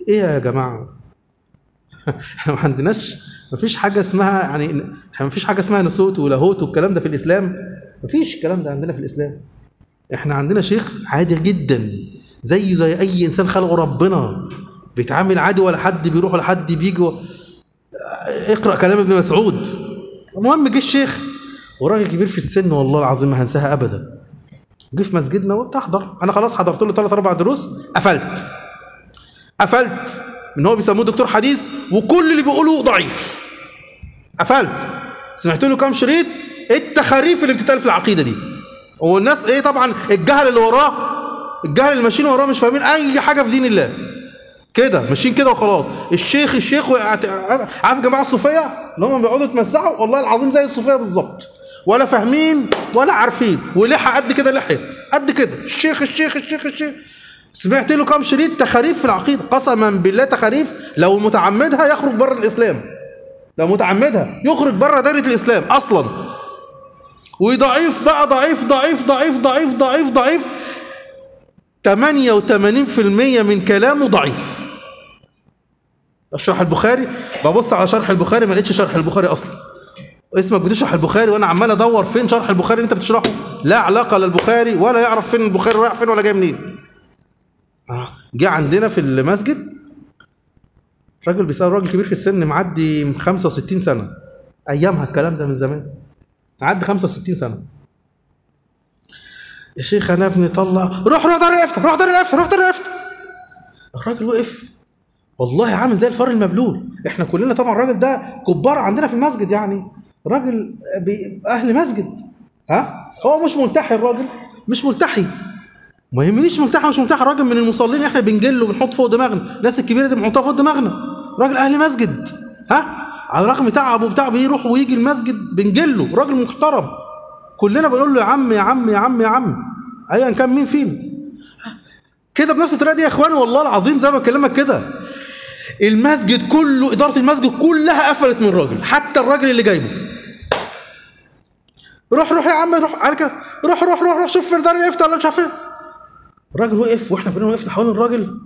A: ايه يا جماعه احنا ما عندناش ما فيش حاجه اسمها يعني احنا ما فيش حاجه اسمها نسوت ولاهوت والكلام ده في الاسلام ما فيش الكلام ده عندنا في الاسلام احنا عندنا شيخ عادي جدا زيه زي اي انسان خلقه ربنا بيتعامل عادي ولا حد بيروح ولا حد بيجي و... اقرا كلام ابن مسعود المهم جه الشيخ وراجل كبير في السن والله العظيم ما هنساها ابدا جه في مسجدنا قلت احضر انا خلاص حضرت له ثلاث اربع دروس قفلت قفلت ان هو بيسموه دكتور حديث وكل اللي بيقوله ضعيف قفلت سمعت له كام شريط التخاريف اللي بتتقال في العقيده دي والناس ايه طبعا الجهل اللي وراه الجهل اللي ماشيين وراه مش فاهمين اي حاجه في دين الله كده ماشيين كده وخلاص الشيخ الشيخ وقعت- عارف الجماعه الصوفيه اللي هم بيقعدوا يتمسحوا والله العظيم زي الصوفيه بالظبط ولا فاهمين ولا عارفين ولحى قد كده لحيه قد كده الشيخ الشيخ الشيخ الشيخ سمعت له كام شريط تخاريف في العقيده قسما بالله تخاريف لو متعمدها يخرج بره الاسلام لو متعمدها يخرج بره دايره الاسلام اصلا وضعيف بقى ضعيف ضعيف ضعيف ضعيف ضعيف ضعيف 88% من كلامه ضعيف اشرح البخاري ببص على شرح البخاري ما لقيتش شرح البخاري اصلا اسمك بتشرح البخاري وانا عمال ادور فين شرح البخاري اللي انت بتشرحه لا علاقه للبخاري ولا يعرف فين البخاري رايح فين ولا جاي منين آه، جه عندنا في المسجد راجل بيسأل راجل كبير في السن معدي 65 سنة أيامها الكلام ده من زمان معدي 65 سنة يا شيخ أنا ابني طلع روح روح دار الإفتاء روح دار الإفتاء روح دار الإفتاء الراجل وقف والله عامل زي الفار المبلول احنا كلنا طبعا الراجل ده كبار عندنا في المسجد يعني راجل بي- اهل مسجد ها هو مش ملتحي الراجل مش ملتحي ما يهمنيش ملتحي مش ملتحي راجل من المصلين احنا بنجل وبنحط فوق دماغنا الناس الكبيره دي بنحطها فوق دماغنا راجل اهل مسجد ها على الرغم تعبه وبتاع بيروح ويجي المسجد بنجله راجل محترم كلنا بنقول له يا عم يا عم يا عم يا عم ايا كان مين فينا كده بنفس الطريقه دي يا اخواني والله العظيم زي ما بكلمك كده المسجد كله اداره المسجد كلها قفلت من الراجل حتى الراجل اللي جايبه روح روح يا عم روح قال كده روح روح روح روح شوف في دار الافتاء ولا مش عارف ايه الراجل وقف واحنا كلنا وقفنا حوالين الراجل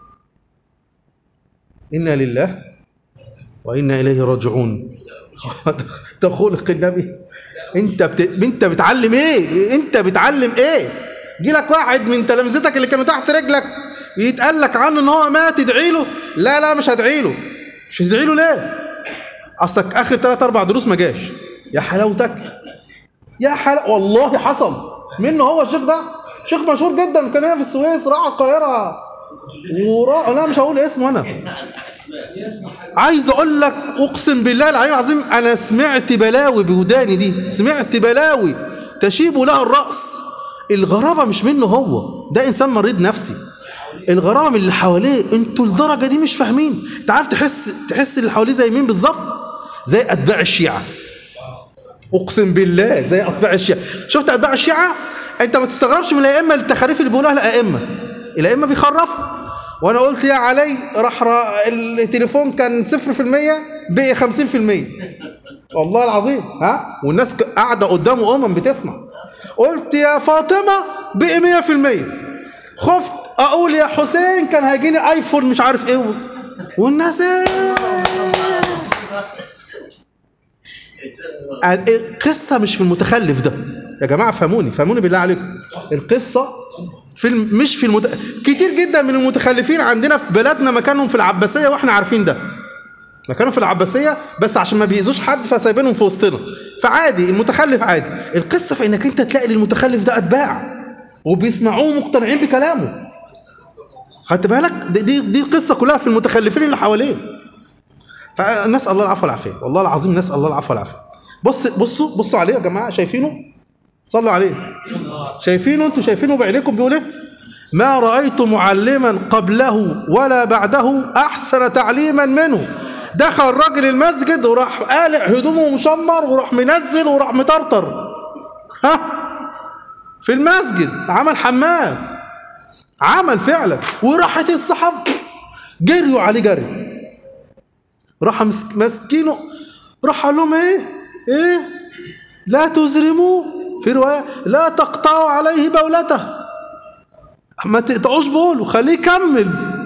A: انا لله وانا اليه راجعون ده خلق النبي انت بت... انت بتعلم ايه انت بتعلم ايه يجي لك واحد من تلامذتك اللي كانوا تحت رجلك يتقال لك عنه ان هو مات تدعي له لا لا مش هدعي له مش هتدعي له ليه اصلك اخر ثلاث اربع دروس ما جاش يا حلاوتك يا حل... والله حصل منه هو الشيخ ده شيخ مشهور جدا كان هنا في السويس راح القاهره ورا لا مش هقول اسمه انا عايز اقول لك اقسم بالله العلي العظيم انا سمعت بلاوي بوداني دي سمعت بلاوي تشيب لها الراس الغرابه مش منه هو ده انسان مريض نفسي الغرابه من اللي حواليه انتوا الدرجه دي مش فاهمين انت عارف تحس تحس اللي حواليه زي مين بالظبط زي اتباع الشيعه اقسم بالله زي اتباع الشيعه شفت اتباع الشيعه انت ما تستغربش من الائمه التخاريف اللي بيقولوها الائمه الائمه بيخرفوا وانا قلت يا علي راح را التليفون كان 0% بقي 50% والله العظيم ها والناس ك- قاعده قدامه امم بتسمع قلت يا فاطمه بقي 100% خفت اقول يا حسين كان هيجيني ايفون مش عارف ايه والناس ايه القصة مش في المتخلف ده يا جماعة فهموني فهموني بالله عليكم القصة في الم... مش في المت... كتير جدا من المتخلفين عندنا في بلدنا مكانهم في العباسية واحنا عارفين ده مكانهم في العباسية بس عشان ما بيأذوش حد فسايبينهم في وسطنا فعادي المتخلف عادي القصة في انك انت تلاقي للمتخلف ده اتباع وبيسمعوه مقتنعين بكلامه خدت بالك دي دي, دي القصة كلها في المتخلفين اللي حواليه فنسال الله العفو والعافيه والله العظيم نسال الله العفو والعافيه بص بصوا بصوا عليه يا جماعه شايفينه صلوا عليه شايفينه انتوا شايفينه بعينيكم بيقول ايه ما رايت معلما قبله ولا بعده احسن تعليما منه دخل راجل المسجد وراح قالع هدومه مشمر وراح منزل وراح مطرطر ها في المسجد عمل حمام عمل فعلا وراحت الصحابه جريوا عليه جري راح مسك- ماسكينه راح قال لهم ايه ايه لا تزرموا في روايه لا تقطعوا عليه بولته ما تقطعوش بوله خليه يكمل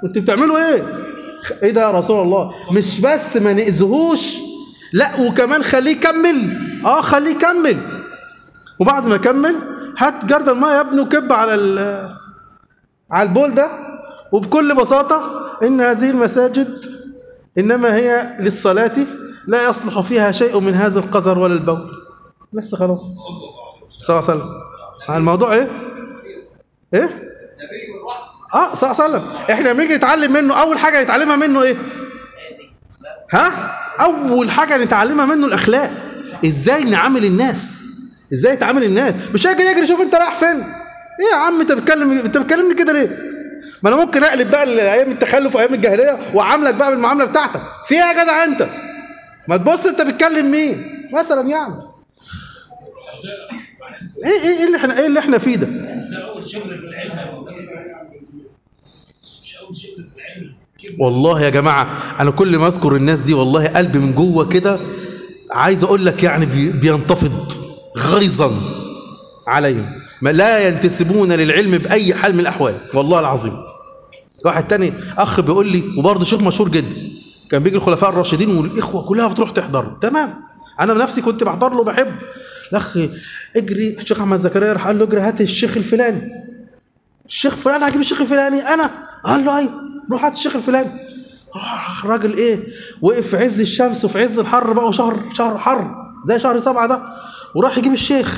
A: انتوا بتعملوا ايه ايه ده يا رسول الله مش بس ما نأذهوش لا وكمان خليه يكمل اه خليه يكمل وبعد ما يكمل هات جرد الماء يا ابني وكب على ال- على البول ده وبكل بساطة إن هذه المساجد إنما هي للصلاة لا يصلح فيها شيء من هذا القذر ولا البول بس خلاص صلى الله عليه وسلم الموضوع ايه؟ ايه؟ اه صلى الله عليه وسلم احنا لما نيجي نتعلم منه اول حاجه نتعلمها منه ايه؟ ها؟ اول حاجه نتعلمها منه الاخلاق ازاي نعامل الناس ازاي تعامل الناس مش هاجي نجري شوف انت رايح فين ايه يا عم انت بتكلم انت بتكلمني كده ليه ما انا ممكن اقلب بقى لايام التخلف وايام الجاهليه واعاملك بقى بالمعامله بتاعتك في ايه يا جدع انت ما تبص انت بتكلم مين مثلا يعني ايه ايه ايه اللي احنا ايه اللي احنا فيه ده
E: ده اول شبر في العلم يا مولانا مش اول شبر في العلم
A: والله يا جماعة أنا كل ما أذكر الناس دي والله قلبي من جوه كده عايز أقول لك يعني بي- بينتفض غيظا عليهم ما لا ينتسبون للعلم بأي حال من الأحوال والله العظيم واحد تاني أخ بيقول لي وبرضه شيخ مشهور جدا كان بيجي الخلفاء الراشدين والإخوة كلها بتروح تحضر تمام أنا بنفسي كنت بحضر له وبحبه الأخ اجري الشيخ أحمد زكريا راح قال له اجري هات الشيخ الفلاني الشيخ فلان هجيب الشيخ الفلاني انا قال له ايوه روح هات الشيخ الفلاني راح الراجل ايه وقف في عز الشمس وفي عز الحر بقى وشهر شهر حر زي شهر سبعة ده وراح يجيب الشيخ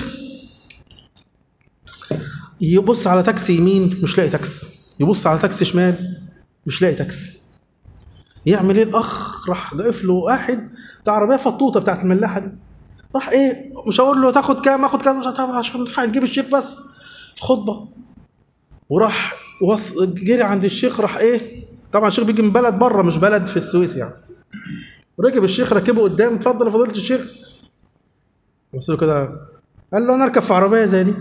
A: يبص على تاكسي يمين مش لاقي تاكسي يبص على تاكسي شمال مش لاقي تاكسي يعمل ايه الاخ راح واقف له واحد بتاع عربيه فطوطه بتاعت الملاحه دي راح ايه مش هقول له تاخد كام اخد كام مش هتعرف عشان نجيب الشيخ بس خطبه وراح وص... جري عند الشيخ راح ايه طبعا الشيخ بيجي من بلد بره مش بلد في السويس يعني ركب الشيخ ركبه قدام اتفضل يا فضيله الشيخ بص له كده قال له انا اركب في عربيه زي دي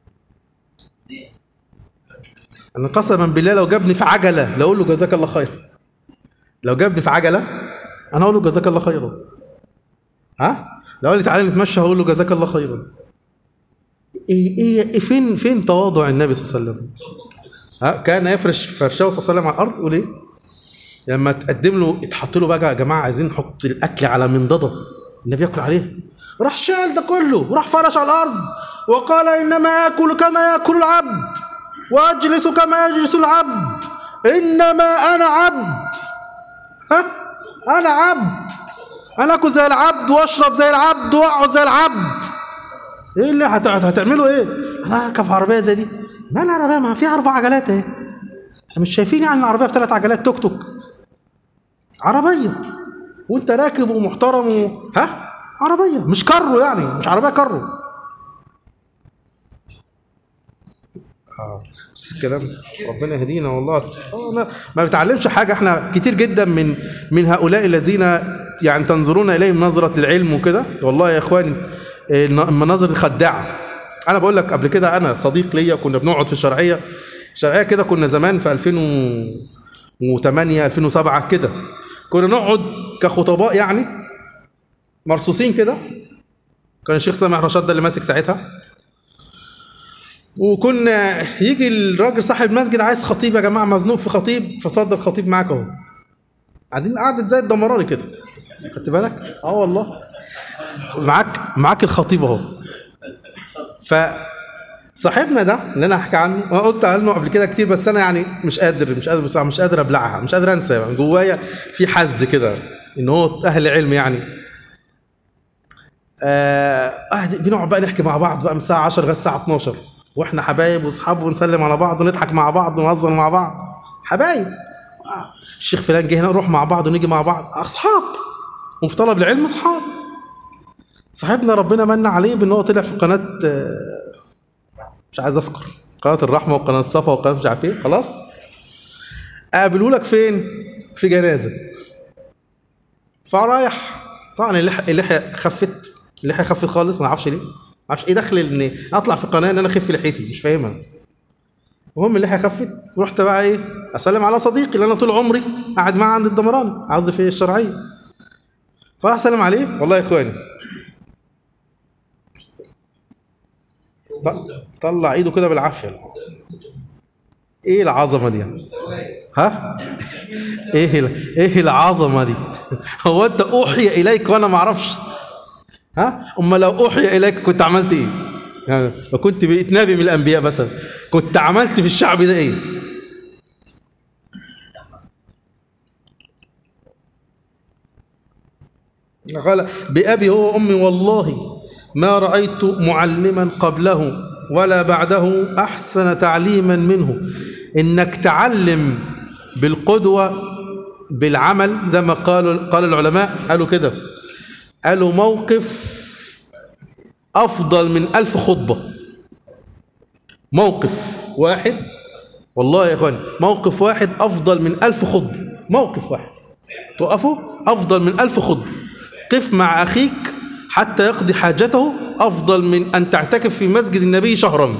A: انا قسما بالله لو جابني في عجله لو اقول له جزاك الله خير لو جابني في عجله انا اقول له جزاك الله خيرا ها لو قال لي تعالى نتمشى هقول له جزاك الله خيرا ايه ايه إيه فين فين تواضع النبي صلى الله عليه وسلم ها كان يفرش فرشه صلى الله عليه وسلم على الارض يقول ايه لما تقدم له يتحط له بقى يا جماعه عايزين نحط الاكل على منضده النبي ياكل عليه راح شال ده كله وراح فرش على الارض وقال انما اكل كما ياكل العبد واجلس كما يجلس العبد انما انا عبد ها انا عبد انا اكل زي العبد واشرب زي العبد واقعد زي العبد ايه اللي هت... هتعملوا ايه انا اركب في عربيه زي دي ما العربيه ما في اربع عجلات اهي احنا مش شايفين يعني العربيه بثلاث عجلات توك توك عربيه وانت راكب ومحترم و... ها عربيه مش كرو يعني مش عربيه كرو اه بس الكلام ربنا يهدينا والله اه لا ما بتعلمش حاجه احنا كتير جدا من من هؤلاء الذين يعني تنظرون اليهم نظره العلم وكده والله يا اخواني المناظر الخداعه انا بقول لك قبل كده انا صديق ليا كنا بنقعد في الشرعيه الشرعيه كده كنا زمان في 2008 2007 كده كنا نقعد كخطباء يعني مرصوصين كده كان الشيخ سامح رشاد ده اللي ماسك ساعتها وكنا يجي الراجل صاحب المسجد عايز خطيب يا جماعه مزنوق في خطيب فاتفضل خطيب معاك اهو قاعدين قعدت زي الدمراني كده خدت بالك اه والله معاك معاك الخطيب اهو ف صاحبنا ده اللي انا هحكي عنه انا قلت عنه قبل كده كتير بس انا يعني مش قادر مش قادر بصراحه مش قادر ابلعها مش قادر انسى يعني جوايا في حز كده ان هو اهل علم يعني آه قاعد بنقعد بقى نحكي مع بعض بقى من الساعه 10 لغايه الساعه 12 واحنا حبايب واصحاب ونسلم على بعض ونضحك مع بعض ونهزر مع بعض حبايب آه. الشيخ فلان جه هنا نروح مع بعض ونيجي مع بعض اصحاب وفي طلب العلم اصحاب صاحبنا ربنا من عليه بان هو طلع في قناه آه، مش عايز اذكر قناه الرحمه وقناه الصفا وقناه مش عارف ايه خلاص قابلوا لك فين في جنازه فرايح طبعا اللحيه اللحيه خفت اللحيه خفت خالص ما اعرفش ليه ما اعرفش ايه دخل ان اطلع في قناه ان انا اخف لحيتي مش فاهمها المهم اللحيه خفت رحت بقى ايه اسلم على صديقي اللي انا طول عمري قاعد معاه عند الدمراني عاوز في الشرعيه فراح اسلم عليه والله يا اخواني ط- طلع ايده كده بالعافيه ايه العظمه دي يعني ها ايه ال- ايه العظمه دي هو انت اوحي اليك وانا ما اعرفش ها اما لو اوحي اليك كنت عملت ايه يعني لو كنت بقيت نبي من الانبياء مثلا كنت عملت في الشعب ده ايه قال بأبي هو وأمي والله ما رأيت معلما قبله ولا بعده أحسن تعليما منه إنك تعلم بالقدوة بالعمل زي ما قالوا قال العلماء قالوا كده قالوا موقف أفضل من ألف خطبة موقف واحد والله يا إخواني موقف واحد أفضل من ألف خطبة موقف واحد تقفوا أفضل من ألف خطبة قف مع أخيك حتى يقضي حاجته أفضل من أن تعتكف في مسجد النبي شهرا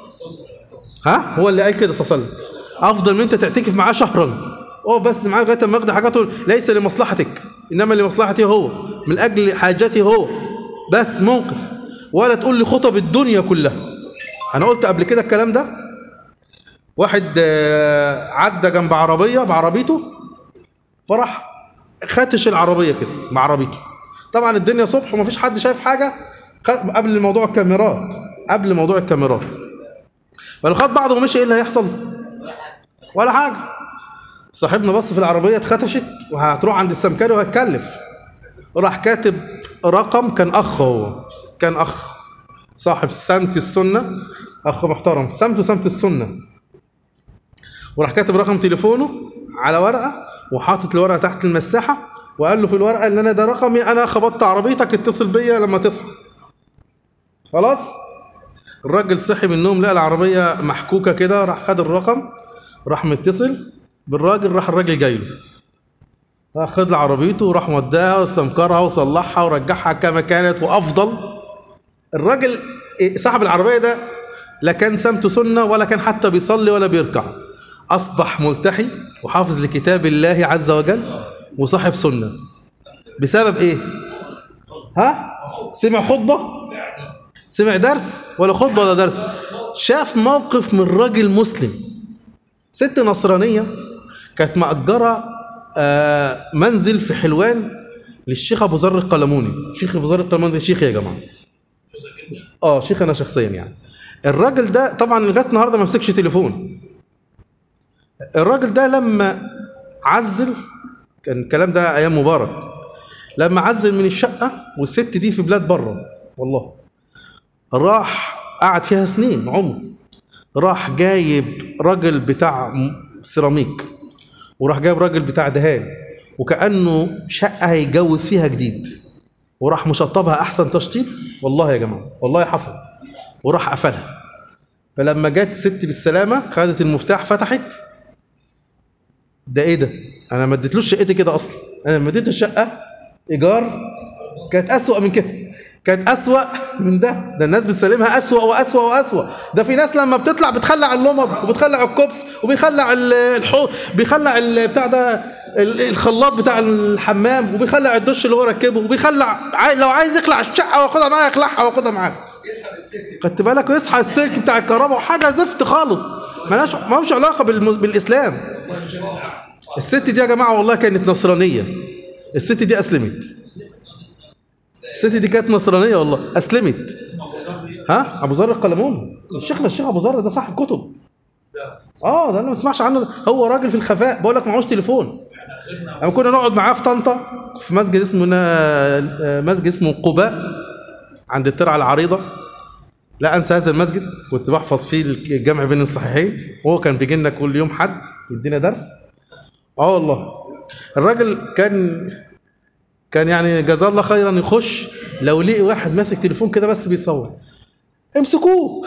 A: ها هو اللي قال كده صلى الله عليه وسلم أفضل من أنت تعتكف معاه شهرا هو بس معاه لغاية ما يقضي حاجته ليس لمصلحتك إنما لمصلحته هو من أجل حاجته هو بس موقف ولا تقول لي خطب الدنيا كلها أنا قلت قبل كده الكلام ده واحد آه، عدى جنب عربية بعربيته فراح خاتش العربية كده مع عربيته طبعا الدنيا صبح ومفيش حد شايف حاجة خ- قبل موضوع الكاميرات قبل موضوع الكاميرات فلو خد بعضه ومشي ايه اللي هيحصل ولا حاجة صاحبنا بص في العربية اتخدشت وهتروح عند السمكري وهتكلف راح كاتب رقم كان اخ هو كان اخ صاحب سمت السنة اخ محترم سمته سمت السنة وراح كاتب رقم تليفونه على ورقه وحاطط الورقه تحت المساحه وقال له في الورقه ان انا ده رقمي انا خبطت عربيتك اتصل بيا لما تصحى خلاص الراجل صحي من النوم لقى العربيه محكوكه كده راح خد الرقم راح متصل بالراجل راح الراجل جاي له راح خد له عربيته وراح موداها وسمكرها وصلحها ورجعها كما كانت وافضل الراجل إيه، صاحب العربيه ده لا كان سمته سنه ولا كان حتى بيصلي ولا بيركع اصبح ملتحي وحافظ لكتاب الله عز وجل وصاحب سنه بسبب ايه ها سمع خطبه سمع درس ولا خطبه ولا درس شاف موقف من راجل مسلم ست نصرانيه كانت مأجره آه، منزل في حلوان للشيخ ابو ذر القلموني شيخ ابو ذر القلموني ده شيخ يا جماعه اه شيخ انا شخصيا يعني الراجل ده طبعا لغايه النهارده ما مسكش تليفون الراجل ده لما عزل كان الكلام ده ايام مبارك لما عزل من الشقه والست دي في بلاد بره والله راح قعد فيها سنين عمر راح جايب راجل بتاع م- سيراميك وراح جايب راجل بتاع دهان وكانه شقه هيتجوز فيها جديد وراح مشطبها احسن تشطيب والله يا جماعه والله حصل وراح قفلها فلما جت الست بالسلامه خدت المفتاح فتحت ده ايه ده انا ما اديتلوش شقتي كده اصلا انا لما اديته الشقه ايجار كانت اسوأ من كده كانت اسوأ من ده ده الناس بتسلمها اسوأ واسوأ واسوأ ده في ناس لما بتطلع بتخلع اللمض وبتخلع الكوبس وبيخلع ال- الحو بيخلع ال- بتاع ده ال- الخلاط بتاع الحمام وبيخلع الدش اللي هو ركبه وبيخلع عاي- لو عايز يخلع الشقه وياخدها معاه يخلعها وياخدها معاه خدت بالك ويصحى السلك بتاع الكهرباء وحاجه زفت خالص مالهاش مالهاش علاقه بالمس- بالاسلام الست دي يا جماعه والله كانت نصرانيه الست دي اسلمت الست دي كانت نصرانيه والله اسلمت ها ابو ذر القلمون الشيخنا الشيخ ابو ذر ده صاحب كتب اه ده انا ما تسمعش عنه ده. هو راجل في الخفاء بقول لك معهوش تليفون لما كنا نقعد معاه في طنطا في مسجد اسمه نا- مسجد اسمه قباء عند الترعه العريضه لا انسى هذا المسجد كنت بحفظ فيه الجمع بين الصحيحين وهو كان بيجي لنا كل يوم حد يدينا درس اه والله الراجل كان كان يعني جزاه الله خيرا يخش لو لقي واحد ماسك تليفون كده بس بيصور امسكوه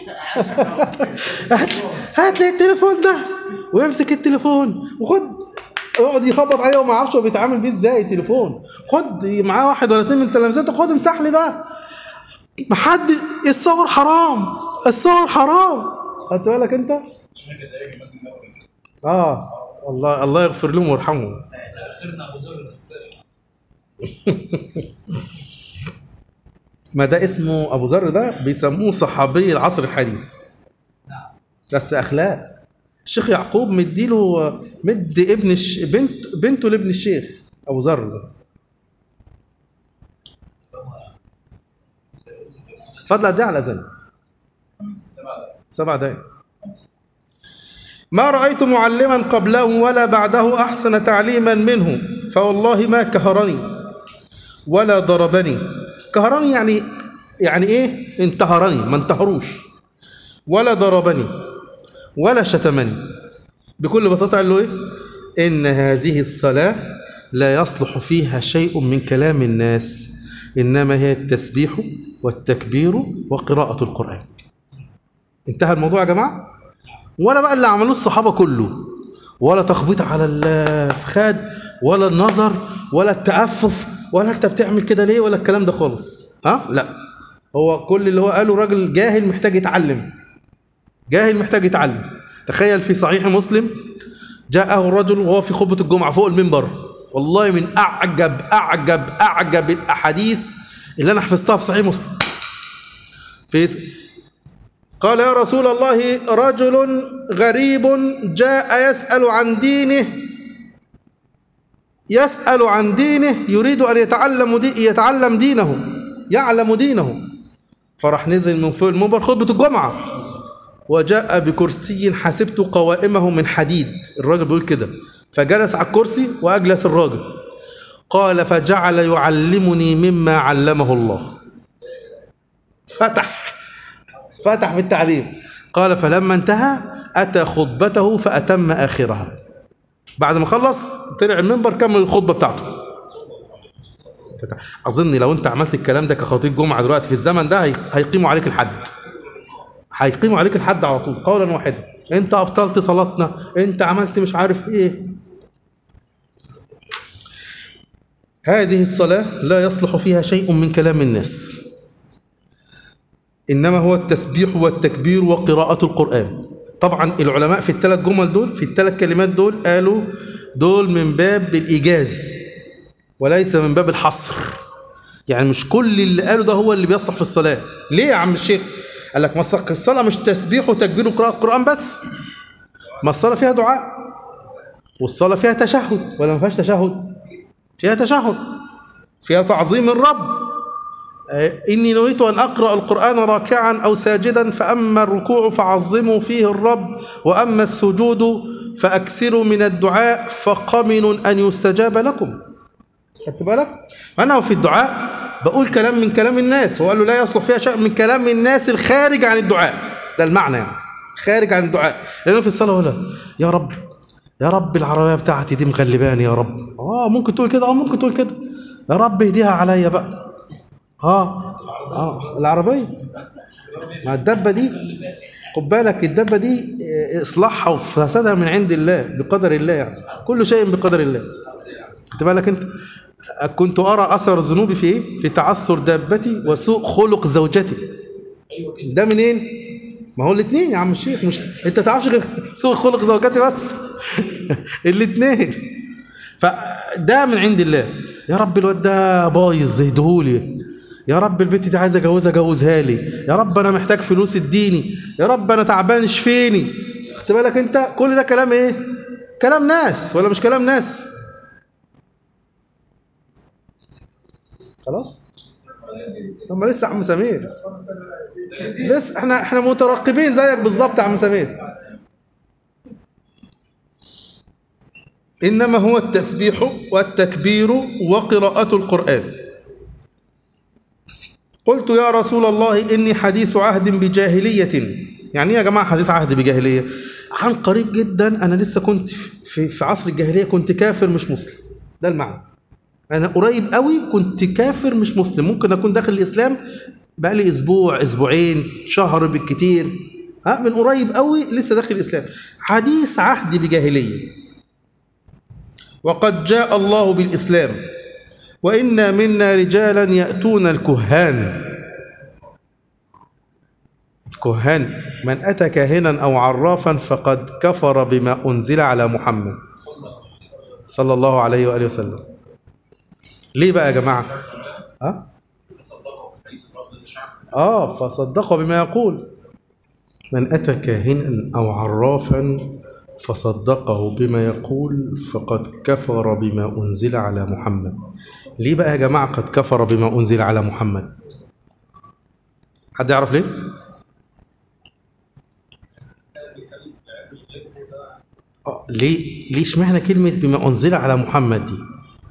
A: هات هات لي التليفون ده ويمسك التليفون وخد يقعد يخبط عليه وما يعرفش هو بيتعامل بيه ازاي التليفون خد معاه واحد ولا اتنين من تلامذته خد امسح لي ده ما حد الصور حرام الصور حرام خدت بالك انت؟
D: عشان الجزائري كان ماسك النبوي كده.
A: اه الله الله يغفر لهم ويرحمهم
E: اخرنا ابو ذر الغفاري
A: ما ده اسمه ابو ذر ده بيسموه صحابي العصر الحديث
E: نعم
A: بس اخلاق الشيخ يعقوب مديله مد ابن الش... بنت بنته لابن الشيخ ابو ذر ده فضل قد ايه على الاذان سبع دقائق ما رأيت معلما قبله ولا بعده أحسن تعليما منه فوالله ما كهرني ولا ضربني كهرني يعني يعني ايه انتهرني ما انتهروش ولا ضربني ولا شتمني بكل بساطة قال له ايه إن هذه الصلاة لا يصلح فيها شيء من كلام الناس إنما هي التسبيح والتكبير وقراءة القرآن انتهى الموضوع يا جماعة ولا بقى اللي عملوه الصحابة كله ولا تخبيط على الفخاد ولا النظر ولا التأفف ولا انت بتعمل كده ليه ولا الكلام ده خالص ها لا هو كل اللي هو قاله راجل جاهل محتاج يتعلم جاهل محتاج يتعلم تخيل في صحيح مسلم جاءه الرجل وهو في خطبة الجمعة فوق المنبر والله من أعجب أعجب أعجب الأحاديث اللي أنا حفظتها في صحيح مسلم في قال يا رسول الله رجل غريب جاء يسأل عن دينه يسأل عن دينه يريد أن يتعلم دي يتعلم دينه يعلم دينه فراح نزل من فوق المنبر خطبة الجمعة وجاء بكرسي حسبت قوائمه من حديد الراجل بيقول كده فجلس على الكرسي وأجلس الراجل قال فجعل يعلمني مما علمه الله فتح فتح في التعليم قال فلما انتهى أتى خطبته فأتم آخرها بعد ما خلص طلع المنبر كمل الخطبة بتاعته أظن لو أنت عملت الكلام ده كخطيب جمعة دلوقتي في الزمن ده هي- هيقيموا عليك الحد هيقيموا عليك الحد على طول قولا واحدا أنت أبطلت صلاتنا أنت عملت مش عارف إيه هذه الصلاة لا يصلح فيها شيء من كلام الناس إنما هو التسبيح والتكبير وقراءة القرآن طبعا العلماء في الثلاث جمل دول في الثلاث كلمات دول قالوا دول من باب الإيجاز وليس من باب الحصر يعني مش كل اللي قالوا ده هو اللي بيصلح في الصلاة ليه يا عم الشيخ قال لك ما الص- الصلاة مش تسبيح وتكبير وقراءة قرآن بس ما الصلاة فيها دعاء والصلاة فيها تشهد ولا ما فيهاش تشهد فيها تشهد فيها تعظيم الرب إني نويت أن أقرأ القرآن راكعا أو ساجدا فأما الركوع فعظموا فيه الرب وأما السجود فأكثروا من الدعاء فقمن أن يستجاب لكم خدت بالك؟ أنا في الدعاء بقول كلام من كلام الناس هو قال له لا يصلح فيها شيء من كلام الناس الخارج عن الدعاء ده المعنى يعني خارج عن الدعاء لأنه في الصلاة ولا يا رب يا رب العربية بتاعتي دي مغلباني يا رب اه ممكن تقول كده اه ممكن تقول كده يا رب اهديها عليا بقى اه اه العربيه ما الدبه دي خد بالك الدبه دي آه، اصلاحها وفسادها من عند الله بقدر الله يعني كل شيء بقدر الله خد بالك انت كنت ارى اثر ذنوبي في ايه في تعثر دابتي وسوء خلق زوجتي ده منين ما هو الاثنين يا عم الشيخ مش انت تعرفش غير سوء خلق زوجتي بس الاثنين فده من عند الله يا رب الواد ده بايظ اهدهولي يا رب البنت دي عايز اجوزها جوزها لي يا رب انا محتاج فلوس اديني يا رب انا تعبان اشفيني خدت بالك انت كل ده كلام ايه كلام ناس ولا مش كلام ناس خلاص طب ما لسه عم سمير لسه احنا احنا مترقبين زيك بالظبط يا عم سمير إنما هو التسبيح والتكبير وقراءة القرآن قلت يا رسول الله إني حديث عهد بجاهلية يعني إيه يا جماعة حديث عهد بجاهلية عن قريب جدا أنا لسه كنت في, في عصر الجاهلية كنت كافر مش مسلم ده المعنى أنا قريب قوي كنت كافر مش مسلم ممكن أكون داخل الإسلام بقالي أسبوع أسبوعين شهر بالكتير ها من قريب قوي لسه داخل الإسلام حديث عهد بجاهلية وقد جاء الله بالإسلام وإن منا رجالا يأتون الكهان الكهان من أتى كاهنا أو عرافا فقد كفر بما أنزل على محمد صلى الله عليه وآله وسلم ليه بقى يا جماعة ها؟ آه فصدق بما يقول من أتى كاهنا أو عرافا فصدقه بما يقول فقد كفر بما أنزل على محمد ليه بقى يا جماعة قد كفر بما أنزل على محمد حد يعرف ليه؟ آه، ليه ليه اشمعنى كلمة بما أنزل على محمد دي؟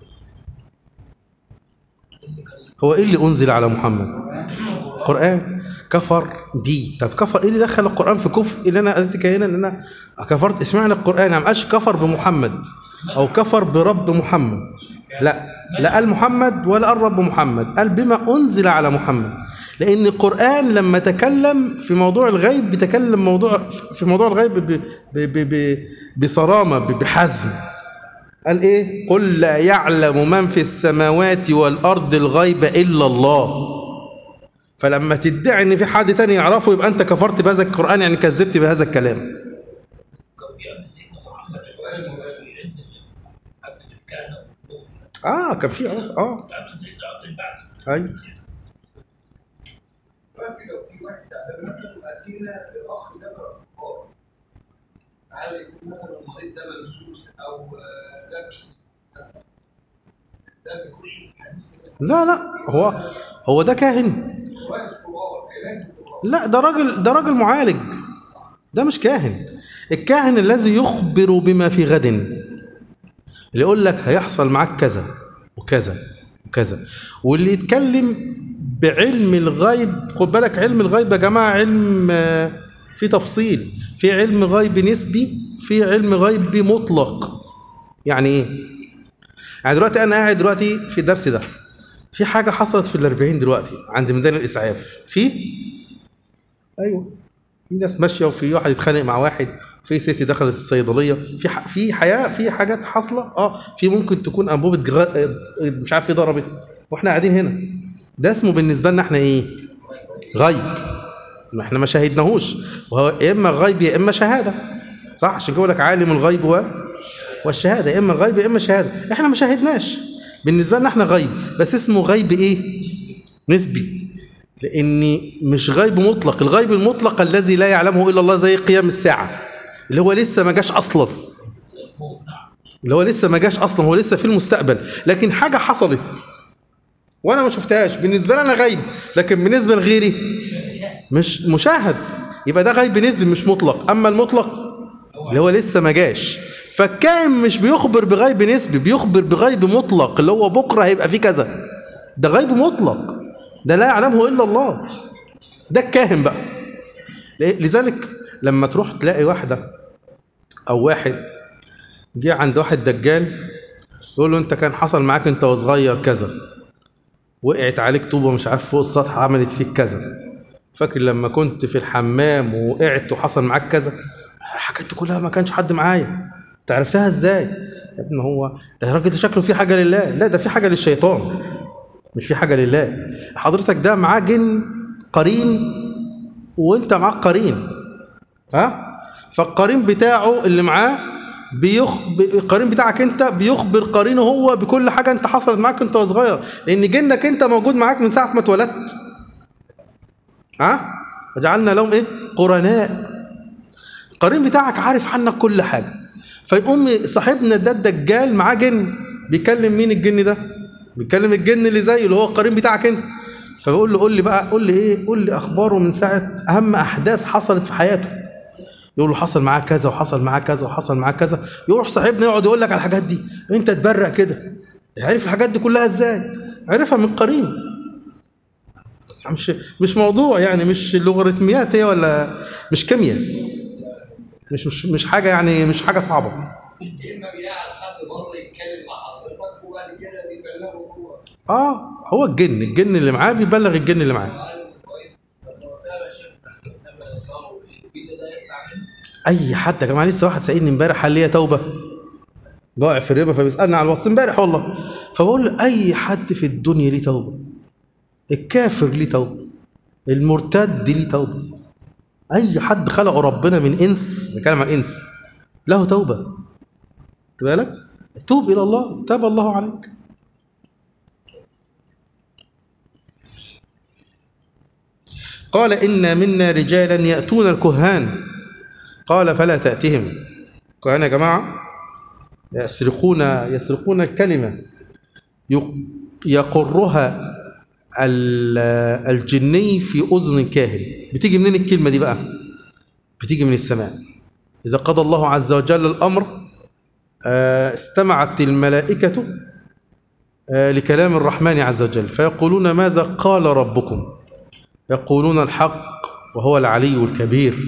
A: هو ايه اللي أنزل على محمد؟ قرآن كفر بيه طب كفر ايه اللي دخل القرآن في كفر اللي انا قلت هنا ان انا كفرت اشمعنى القرآن يعني ما قالش كفر بمحمد او كفر برب محمد لا لا قال محمد ولا قال رب محمد قال بما أنزل على محمد لأن القرآن لما تكلم في موضوع الغيب بيتكلم موضوع في موضوع الغيب ب- ب- ب- ب- بصرامة ب- بحزم قال ايه قل لا يعلم من في السماوات والارض الغيب الا الله فلما تدعي ان في حد تاني يعرفه يبقى انت كفرت بهذا القران يعني كذبت بهذا الكلام
E: كان في قبل سيدنا محمد القرآن اللي ينزل قبل الكهنة والنور
A: اه كان في اه اه
E: قبل سيدنا قبل البعث
A: ايوه
B: دلوقتي لو في واحد مثلا اتينا الاخ يقرا القران هل يكون مثلا المريض ده ملبوس او آه، لابس ده بيكون حديث
A: لا لا هو هو ده كاهن
B: واحد قران علاج بالقران
A: لا ده راجل ده راجل معالج ده مش كاهن الكاهن الذي يخبر بما في غد اللي يقول لك هيحصل معاك كذا وكذا وكذا واللي يتكلم بعلم الغيب خد بالك علم الغيب يا جماعه علم آه، في تفصيل في علم غيب نسبي في علم غيب مطلق يعني ايه يعني دلوقتي انا قاعد دلوقتي في الدرس ده في حاجه حصلت في الأربعين دلوقتي عند ميدان الاسعاف في ايوه في ناس ماشيه وفي واحد يتخانق مع واحد في ست دخلت الصيدليه في ح... في حياه في حاجات حاصله اه في ممكن تكون انبوبه جغ... آه، مش عارف ايه ضربت واحنا قاعدين هنا ده اسمه بالنسبه لنا احنا ايه غيب ما احنا ما شاهدناهوش وهو يا اما غيب يا اما شهاده صح عشان كده بقول لك عالم الغيب و... والشهاده يا اما غيب يا اما شهاده احنا ما شاهدناش بالنسبه لنا احنا غيب بس اسمه غيب ايه نسبي لان مش غيب مطلق الغيب المطلق الذي لا يعلمه الا الله زي قيام الساعه اللي هو لسه ما جاش اصلا اللي هو لسه ما جاش اصلا هو لسه في المستقبل لكن حاجه حصلت وانا ما شفتهاش بالنسبه لي انا غيب لكن بالنسبه لغيري مش مشاهد يبقى ده غيب نسبي مش مطلق اما المطلق اللي هو لسه ما جاش فالكائن مش بيخبر بغيب نسبي بيخبر بغيب مطلق اللي هو بكره هيبقى فيه كذا ده غيب مطلق ده لا يعلمه الا الله ده الكاهن بقى ل- لذلك لما تروح تلاقي واحده او واحد جه عند واحد دجال يقول له انت كان حصل معاك انت وصغير كذا وقعت عليك طوبه مش عارف فوق السطح عملت فيك كذا فاكر لما كنت في الحمام وقعت وحصل معاك كذا الحاجات دي كلها ما كانش حد معايا انت عرفتها ازاي يا ابني هو ده الراجل ده شكله في حاجه لله لا ده في حاجه للشيطان مش في حاجه لله حضرتك ده معاه جن قرين وانت معاك قرين ها فالقرين بتاعه اللي معاه بيخ... ب- القرين بتاعك انت بيخبر قرينه هو بكل حاجه انت حصلت معاك انت وصغير لان جنك انت موجود معاك من ساعه ما اتولدت ها وجعلنا لهم ايه قرناء القرين بتاعك عارف عنك كل حاجه فيقوم صاحبنا ده الدجال معاه جن بيكلم مين الجن ده بيكلم الجن اللي زيه اللي هو القرين بتاعك انت فبقول له قول لي بقى قول لي ايه قول لي اخباره من ساعه اهم احداث حصلت في حياته يقول له حصل معاه كذا وحصل معاه كذا وحصل معاه كذا يروح صاحبنا يقعد يقول لك على الحاجات دي انت تبرق كده عرف الحاجات دي كلها ازاي عرفها من قرين مش مش موضوع يعني مش لوغاريتميات هي ولا مش كيمياء مش مش مش حاجه يعني مش حاجه صعبه
B: في الزين ما بيقعد حد بره يتكلم مع حضرتك وبعد كده بيبلغه هو
A: اه هو الجن الجن اللي معاه بيبلغ الجن اللي معاه اي حد يا جماعه لسه واحد سالني امبارح هل ليا توبه ضايع في الربا فبيسالني على الواتس امبارح والله فبقول له اي حد في الدنيا ليه توبه الكافر ليه توبه المرتد ليه توبه اي حد خلقه ربنا من انس بتكلم عن انس له توبه خد بالك توب الى الله تاب الله عليك قال إن منا رجالا يأتون الكهان قال فلا تأتهم كان يا جماعة يسرقون يسرقون الكلمة يق- يقرها ال- الجني في أذن الكاهن بتيجي منين الكلمة دي بقى بتيجي من السماء إذا قضى الله عز وجل الأمر آه، استمعت الملائكة آه، لكلام الرحمن عز وجل فيقولون ماذا قال ربكم يقولون الحق وهو العلي الكبير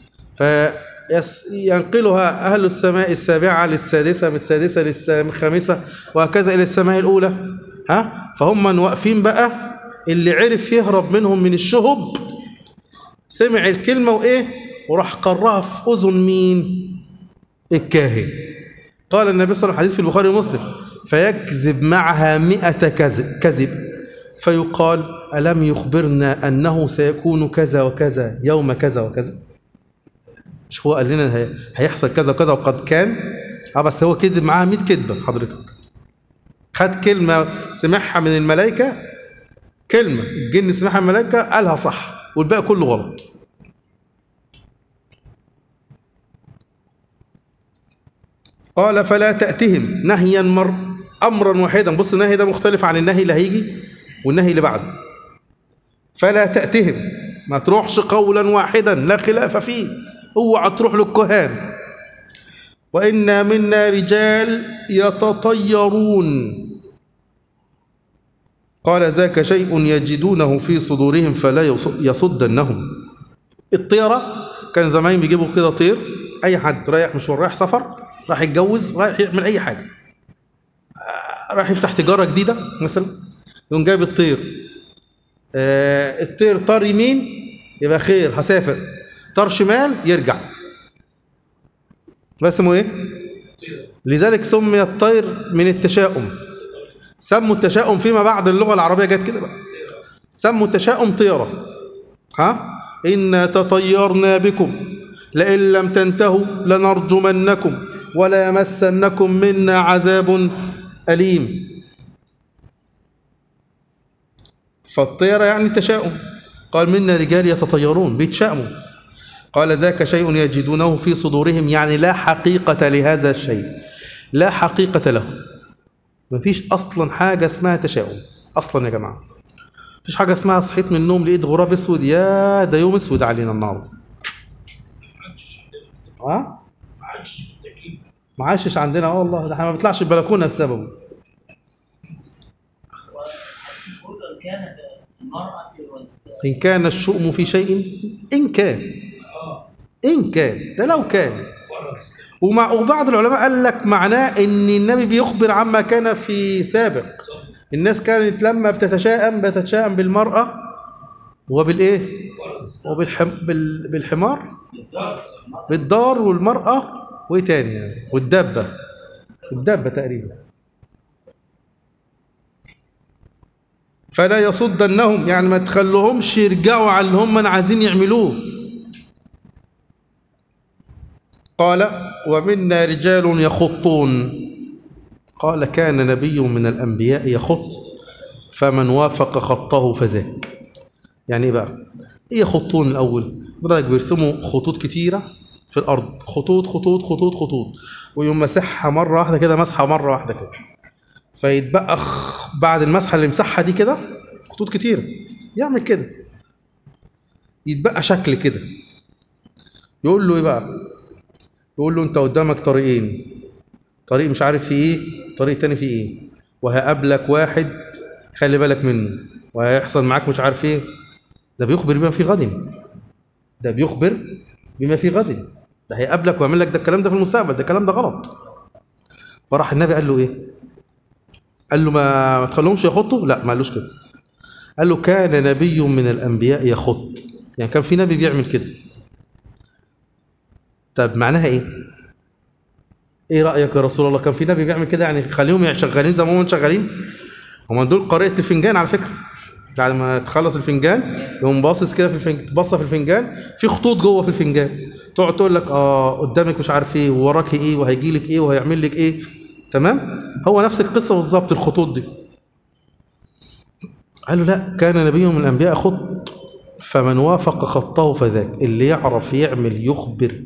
A: فينقلها أهل السماء السابعة للسادسة من السادسة للخامسة وهكذا إلى السماء الأولى ها فهم من واقفين بقى اللي عرف يهرب منهم من الشهب سمع الكلمة وإيه وراح قرها في أذن مين الكاهن قال النبي صلى الله عليه وسلم حديث في البخاري ومسلم فيكذب معها مئة كذب, كذب فيقال ألم يخبرنا أنه سيكون كذا وكذا يوم كذا وكذا مش هو قال لنا هي- هيحصل كذا وكذا وقد كان اه بس هو كذب معاها 100 كذبة حضرتك خد كلمة سمعها من الملائكة كلمة الجن سمعها من الملائكة قالها صح والباقي كله غلط قال فلا تأتهم نهيا مر أمرا واحدا بص النهي ده مختلف عن النهي اللي هيجي والنهي اللي بعده فلا تأتهم ما تروحش قولا واحدا لا خلاف فيه اوعى تروح للكهان وإنا منا رجال يتطيرون قال ذاك شيء يجدونه في صدورهم فلا يص- يصدنهم الطيرة كان زمان بيجيبوا كده طير أي حد رايح مشوار رايح سفر رايح يتجوز رايح يعمل أي حاجة آه، رايح يفتح تجارة جديدة مثلا يقوم جايب الطير آه، الطير طار يمين يبقى خير هسافر طار شمال يرجع ده اسمه ايه لذلك سمي الطير من التشاؤم سموا التشاؤم فيما بعد اللغة العربية جت كده بقى سموا التشاؤم طيرة ها إنا تطيرنا بكم لئن لم تنتهوا لنرجمنكم ولا يمسنكم منا عذاب أليم فالطيرة يعني تشاؤم قال منا رجال يتطيرون بيتشائموا قال ذاك شيء يجدونه في صدورهم يعني لا حقيقة لهذا الشيء لا حقيقة له مفيش أصلا حاجة اسمها تشاؤم أصلا يا جماعة مفيش حاجة اسمها صحيت من النوم لقيت غراب اسود يا ده يوم اسود علينا النهارده ها
E: ما عادش في التكييف
A: ما عاشش عندنا اه والله ده احنا ما بنطلعش البلكونه بسببه
C: يقول إن كان المرأة وال-
A: إن كان الشؤم في شيء إن كان إن كان ده لو كان
E: فرس
A: ومع وبعض العلماء قال لك معناه ان النبي بيخبر عما كان في سابق الناس كانت لما بتتشائم بتتشائم بالمرأة وبالايه
E: فرس
A: وبالحم بال- بالحمار
E: فرس
A: بالدار والمرأة وايه تاني يعني والدبة الدبة تقريبا فلا يصدنهم يعني ما تخلوهمش يرجعوا على اللي هم عايزين يعملوه قال ومنا رجال يخطون قال كان نبي من الأنبياء يخط فمن وافق خطه فذاك يعني ايه بقى ايه يخطون الأول درجة بيرسموا خطوط كتيرة في الأرض خطوط خطوط خطوط خطوط ويقوم مسحها مرة واحدة كده مسحة مرة واحدة كده فيتبقى خ- بعد المسحة اللي مسحها دي كده خطوط كتيرة يعمل كده يتبقى شكل كده يقول له ايه بقى يقول له انت قدامك طريقين طريق مش عارف فيه ايه طريق تاني فيه ايه وهقابلك واحد خلي بالك منه وهيحصل معاك مش عارف ايه ده بيخبر بما في غد ده بيخبر بما في غد ده هيقابلك ويعمل لك ده الكلام ده في المستقبل ده الكلام ده غلط فراح النبي قال له ايه قال له ما, ما تخليهمش يخطوا لا ما قالوش كده قال له كان نبي من الانبياء يخط يعني كان في نبي بيعمل كده طب معناها ايه ايه رايك يا رسول الله كان في نبي بيعمل كده يعني خليهم شغالين زي ما هم شغالين هم دول قارئة الفنجان على فكره بعد ما تخلص الفنجان يقوم باصص كده في الفنجان تبص في الفنجان في خطوط جوه في الفنجان تقعد تقول لك اه قدامك مش عارف ايه ووراك ايه وهيجي لك ايه وهيعمل لك ايه تمام هو نفس القصه بالظبط الخطوط دي قال له لا كان نبي من الانبياء خط فمن وافق خطه فذاك اللي يعرف يعمل يخبر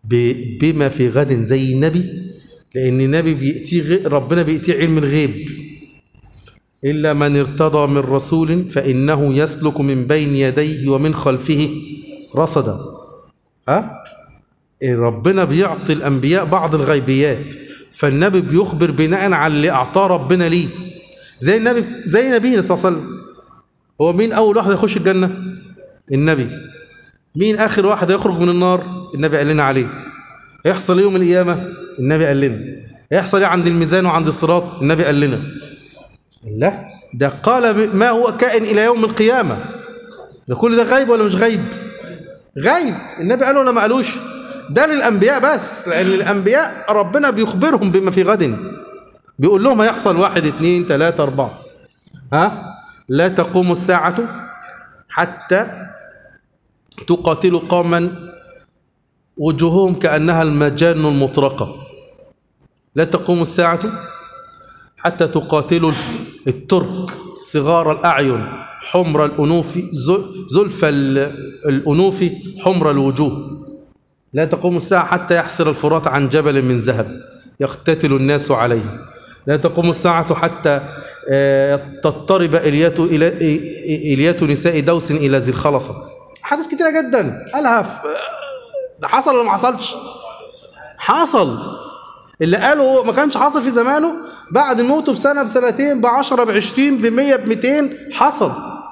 A: ب- بما في غد زي النبي لأن النبي بيأتيه غ- ربنا بيأتيه علم الغيب إلا من ارتضى من رسول فإنه يسلك من بين يديه ومن خلفه رصدا ها إيه ربنا بيعطي الأنبياء بعض الغيبيات فالنبي بيخبر بناء على اللي أعطاه ربنا ليه زي النبي زي نبينا صلى الله عليه وسلم هو مين أول واحد يخش الجنة النبي مين آخر واحد يخرج من النار النبي قال لنا عليه هيحصل إيه يوم القيامة النبي قال لنا هيحصل ايه عند الميزان وعند الصراط النبي قال لنا لا ده قال ما هو كائن إلى يوم القيامة ده كل ده غيب ولا مش غيب غيب النبي قال ولا ما قالوش ده للأنبياء بس لأن الأنبياء ربنا بيخبرهم بما في غد بيقول لهم هيحصل واحد اتنين تلاتة أربعة ها لا تقوم الساعة حتى تقاتل قوما وجوههم كأنها المجان المطرقة لا تقوم الساعة حتى تقاتل الترك صغار الأعين حمر الأنوف زلف الأنوف حمر الوجوه لا تقوم الساعة حتى يحسر الفرات عن جبل من ذهب يقتتل الناس عليه لا تقوم الساعة حتى تضطرب إليات إليات نساء دوس إلى ذي الخلصة حدث كتيرة جدا قالها في ده حصل ولا ما حصلش حصل اللي قاله ما كانش حاصل في زمانه بعد موته بسنة بسنتين بعشرة بعشرين بمية بميتين حصل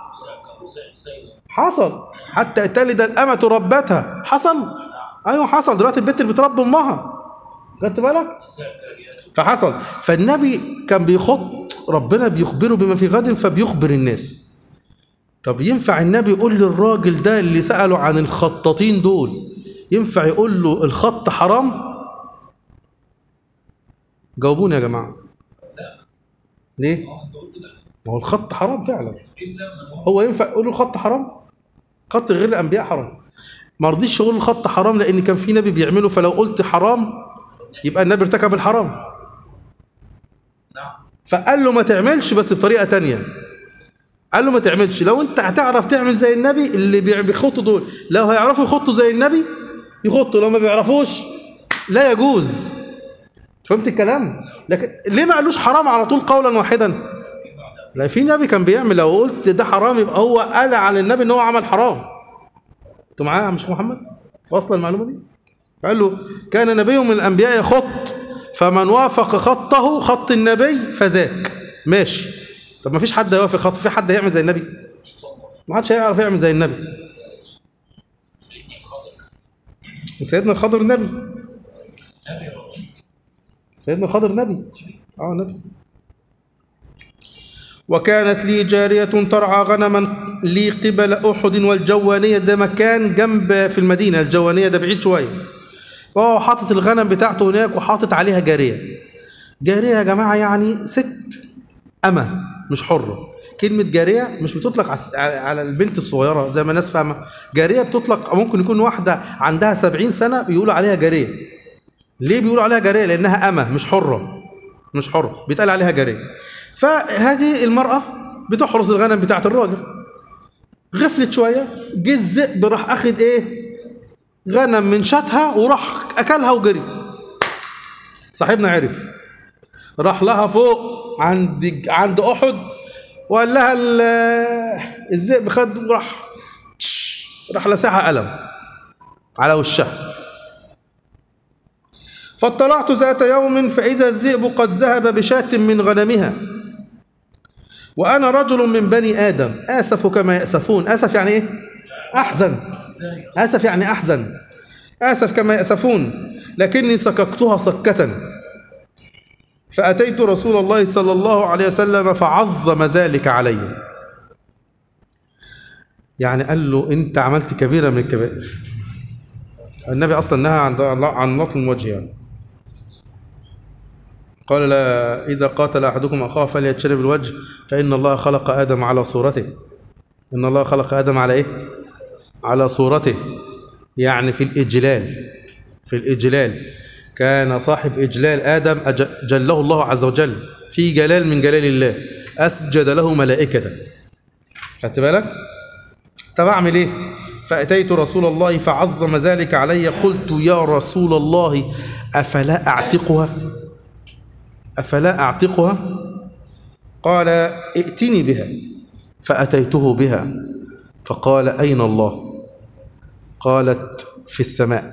A: حصل حتى تلد الأمة ربتها حصل أيوة حصل دلوقتي البنت اللي بتربي أمها خدت بالك فحصل فالنبي كان بيخط ربنا بيخبره بما في غد فبيخبر الناس طب ينفع النبي يقول للراجل ده اللي سأله عن الخطاطين دول ينفع يقول له الخط حرام جاوبوني يا جماعة ليه ما هو الخط حرام فعلا هو ينفع يقول له الخط حرام خط غير الأنبياء حرام ما رضيش يقول الخط حرام لأن كان في نبي بيعمله فلو قلت حرام يبقى النبي ارتكب الحرام فقال له ما تعملش بس بطريقة تانية قال له ما تعملش لو انت هتعرف تعمل زي النبي اللي بيخطوا دول لو هيعرفوا يخطوا زي النبي يخطوا لو ما بيعرفوش لا يجوز فهمت الكلام لكن ليه ما قالوش حرام على طول قولا واحدا لا في نبي كان بيعمل لو قلت ده حرام يبقى هو قال على النبي ان هو عمل حرام انتوا معايا يا مش محمد واصله المعلومه دي قال له كان نبي من الانبياء يخط فمن وافق خطه خط النبي فذاك ماشي طب ما فيش حد هيوافق خط في حد هيعمل زي النبي ما حدش هيعرف يعمل زي النبي وسيدنا الخضر نبي سيدنا الخضر نبي اه نبي وكانت لي جارية ترعى غنما لي قبل أحد والجوانية ده مكان جنب في المدينة الجوانية ده بعيد شوية وهو حاطط الغنم بتاعته هناك وحاطط عليها جارية جارية يا جماعة يعني ست أمة مش حرة كلمة جارية مش بتطلق على البنت الصغيرة زي ما الناس فاهمة جارية بتطلق ممكن يكون واحدة عندها سبعين سنة بيقولوا عليها جارية ليه بيقولوا عليها جارية لأنها أمة مش حرة مش حرة بيتقال عليها جارية فهذه المرأة بتحرس الغنم بتاعت الراجل غفلت شوية جه الذئب راح أخد إيه غنم من شاتها وراح أكلها وجري صاحبنا عرف راح لها فوق عند عند أحد وقال لها الذئب خد راح راح لسعها قلم على وشها فاطلعت ذات يوم فإذا الذئب قد ذهب بشاة من غنمها وأنا رجل من بني آدم آسف كما يأسفون آسف يعني إيه؟ أحزن آسف يعني أحزن آسف كما يأسفون لكني سككتها سكة فأتيت رسول الله صلى الله عليه وسلم فعظم ذلك علي يعني قال له أنت عملت كبيرة من الكبائر النبي أصلا نهى عن عن نطل الوجه يعني قال لا إذا قاتل أحدكم أخاه فليتشرب الوجه فإن الله خلق آدم على صورته إن الله خلق آدم على إيه؟ على صورته يعني في الإجلال في الإجلال كان صاحب إجلال آدم جله الله عز وجل في جلال من جلال الله أسجد له ملائكة خدت بالك؟ طب أعمل إيه؟ فأتيت رسول الله فعظم ذلك علي قلت يا رسول الله أفلا أعتقها أفلا أعتقها قال ائتني بها فأتيته بها فقال أين الله قالت في السماء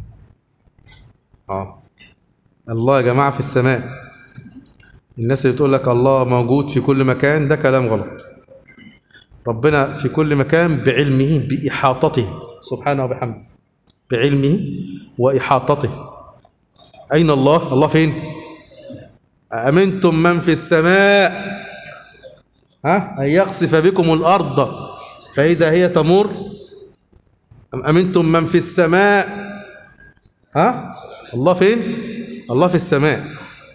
A: آه الله يا جماعة في السماء الناس اللي بتقول لك الله موجود في كل مكان ده كلام غلط ربنا في كل مكان بعلمه بإحاطته سبحانه وبحمده بعلمه وإحاطته أين الله؟ الله فين؟ أأمنتم من في السماء ها أن يخسف بكم الأرض فإذا هي تمر أم أمنتم من في السماء ها الله فين الله في السماء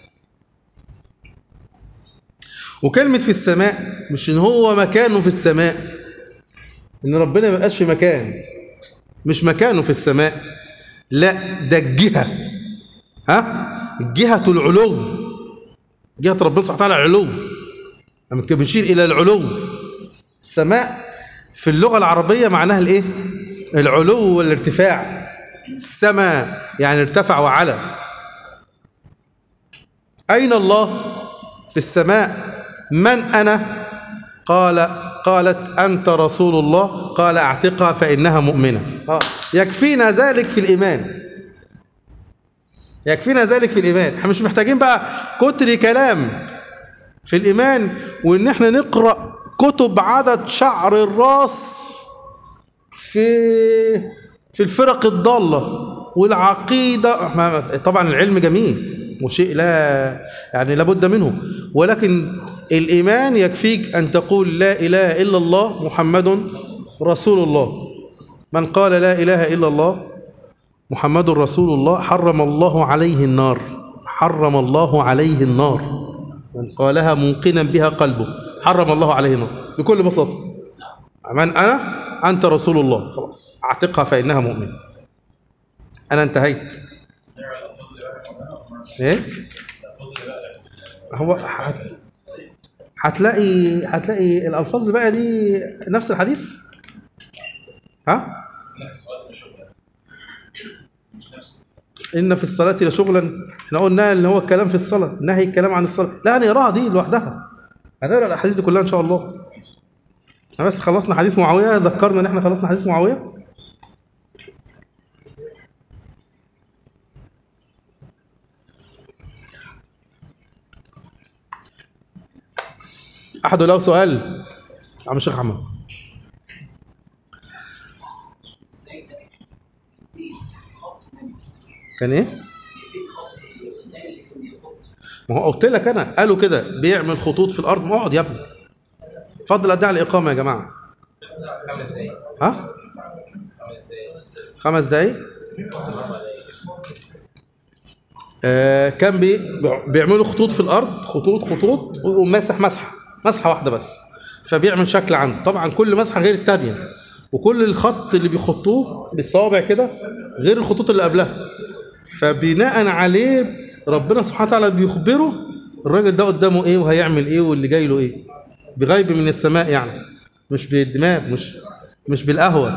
A: وكلمة في السماء مش إن هو مكانه في السماء إن ربنا ما يبقاش في مكان مش مكانه في السماء لا ده الجهة ها جهة العلو جهة ربنا سبحانه وتعالى علو لما كده بنشير إلى العلو السماء في اللغة العربية معناها الإيه؟ العلو والارتفاع السماء يعني ارتفع وعلى أين الله في السماء من أنا قال قالت أنت رسول الله قال اعتقها فإنها مؤمنة آه. يكفينا ذلك في الإيمان يكفينا ذلك في الإيمان احنا مش محتاجين بقى كتر كلام في الإيمان وإن احنا نقرأ كتب عدد شعر الراس في في الفرق الضالة والعقيدة ما- طبعا العلم جميل وشيء لا يعني لابد منه ولكن الإيمان يكفيك أن تقول لا إله إلا الله محمد رسول الله من قال لا إله إلا الله محمد رسول الله حرم الله عليه النار حرم الله عليه النار من قالها موقنا بها قلبه حرم الله عليه النار بكل بساطة من أنا أنت رسول الله خلاص أعتقها فإنها مؤمنة أنا انتهيت إيه هو هت- هتلاقي هتلاقي الألفاظ اللي بقى دي نفس الحديث ها إن في الصلاة لشغلا احنا قلنا ان هو الكلام في الصلاة نهي الكلام عن الصلاة لا هنقراها دي لوحدها هنقرا الأحاديث دي كلها إن شاء الله احنا بس خلصنا حديث معاوية ذكرنا ان احنا خلصنا حديث معاوية أحد له سؤال عم الشيخ أحمد كان ايه؟ ما هو قلت لك انا قالوا كده بيعمل خطوط في الارض ما اقعد يا ابني اتفضل ادعي الاقامه يا جماعه ها خمس دقايق آه كان بي بيعملوا خطوط في الارض خطوط خطوط ويقوم ماسح مسحه مسحه واحده بس فبيعمل شكل عنه طبعا كل مسحه غير الثانيه وكل الخط اللي بيخطوه بالصوابع كده غير الخطوط اللي قبلها فبناء عليه ربنا سبحانه وتعالى بيخبره الراجل ده قدامه ايه وهيعمل ايه واللي جاي له ايه بغيب من السماء يعني مش بالدماغ مش مش بالقهوه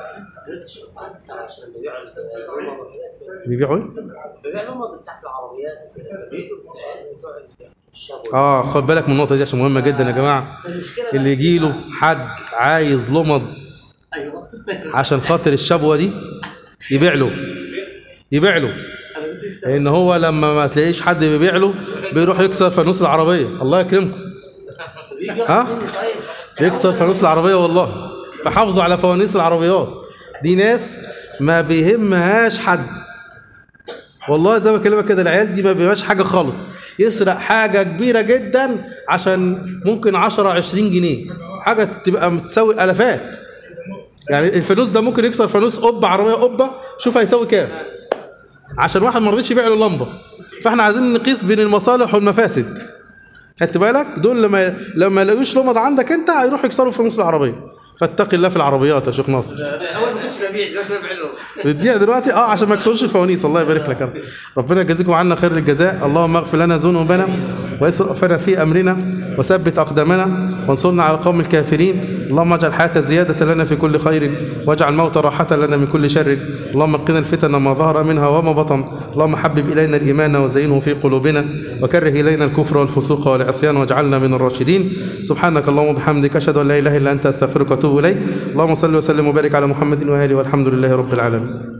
A: بيبيعوا ايه؟
C: فبيع النمط بتاعت العربيات بيجوا العيال بتوع الشباب
A: اه خد بالك من النقطه دي عشان مهمه جدا يا جماعه
C: المشكله
A: اللي يجي له حد عايز لمض
C: ايوه
A: عشان خاطر الشبوه دي يبيع له يبيع له
C: انا كنت لسه
A: لان هو لما ما تلاقيش حد بيبيع له بيروح يكسر فانوس العربيه الله يكرمكم
C: بيجي
A: ها؟
C: ياخد مني طيب
A: يكسر فانوس العربيه والله فحافظوا على فوانيس العربيات دي ناس ما بيهمهاش حد والله زي ما بكلمك كده العيال دي ما بيهمهاش حاجه خالص يسرق حاجه كبيره جدا عشان ممكن 10 20 جنيه حاجه تبقى متساوي الافات يعني الفانوس ده ممكن يكسر فانوس قبه عربيه قبه شوف هيساوي كام عشان واحد ما رضيش يبيع له لمبه فاحنا عايزين نقيس بين المصالح والمفاسد خدت بالك دول لما لما يلاقوش لمض عندك انت هيروحوا يكسروا فانوس العربيه فاتقي الله في العربيات يا شيخ ناصر
C: اول ما كنتش ببيع دلوقتي ببيع لهم
A: بتبيع دلوقتي اه عشان ما يكسروش الفوانيس الله يبارك لك يا رب. ربنا يجازيكم عنا خير الجزاء اللهم اغفر لنا ذنوبنا واسرافنا في امرنا وثبت اقدامنا وانصرنا على القوم الكافرين اللهم اجعل الحياة زيادة لنا في كل خير واجعل الموت راحة لنا من كل شر اللهم قنا الفتن ما ظهر منها وما بطن اللهم حبب إلينا الإيمان وزينه في قلوبنا وكره إلينا الكفر والفسوق والعصيان واجعلنا من الراشدين سبحانك اللهم وبحمدك أشهد أن لا إله إلا أنت أستغفرك وأتوب إليك اللهم صل وسلم وبارك على محمد وآله والحمد لله رب العالمين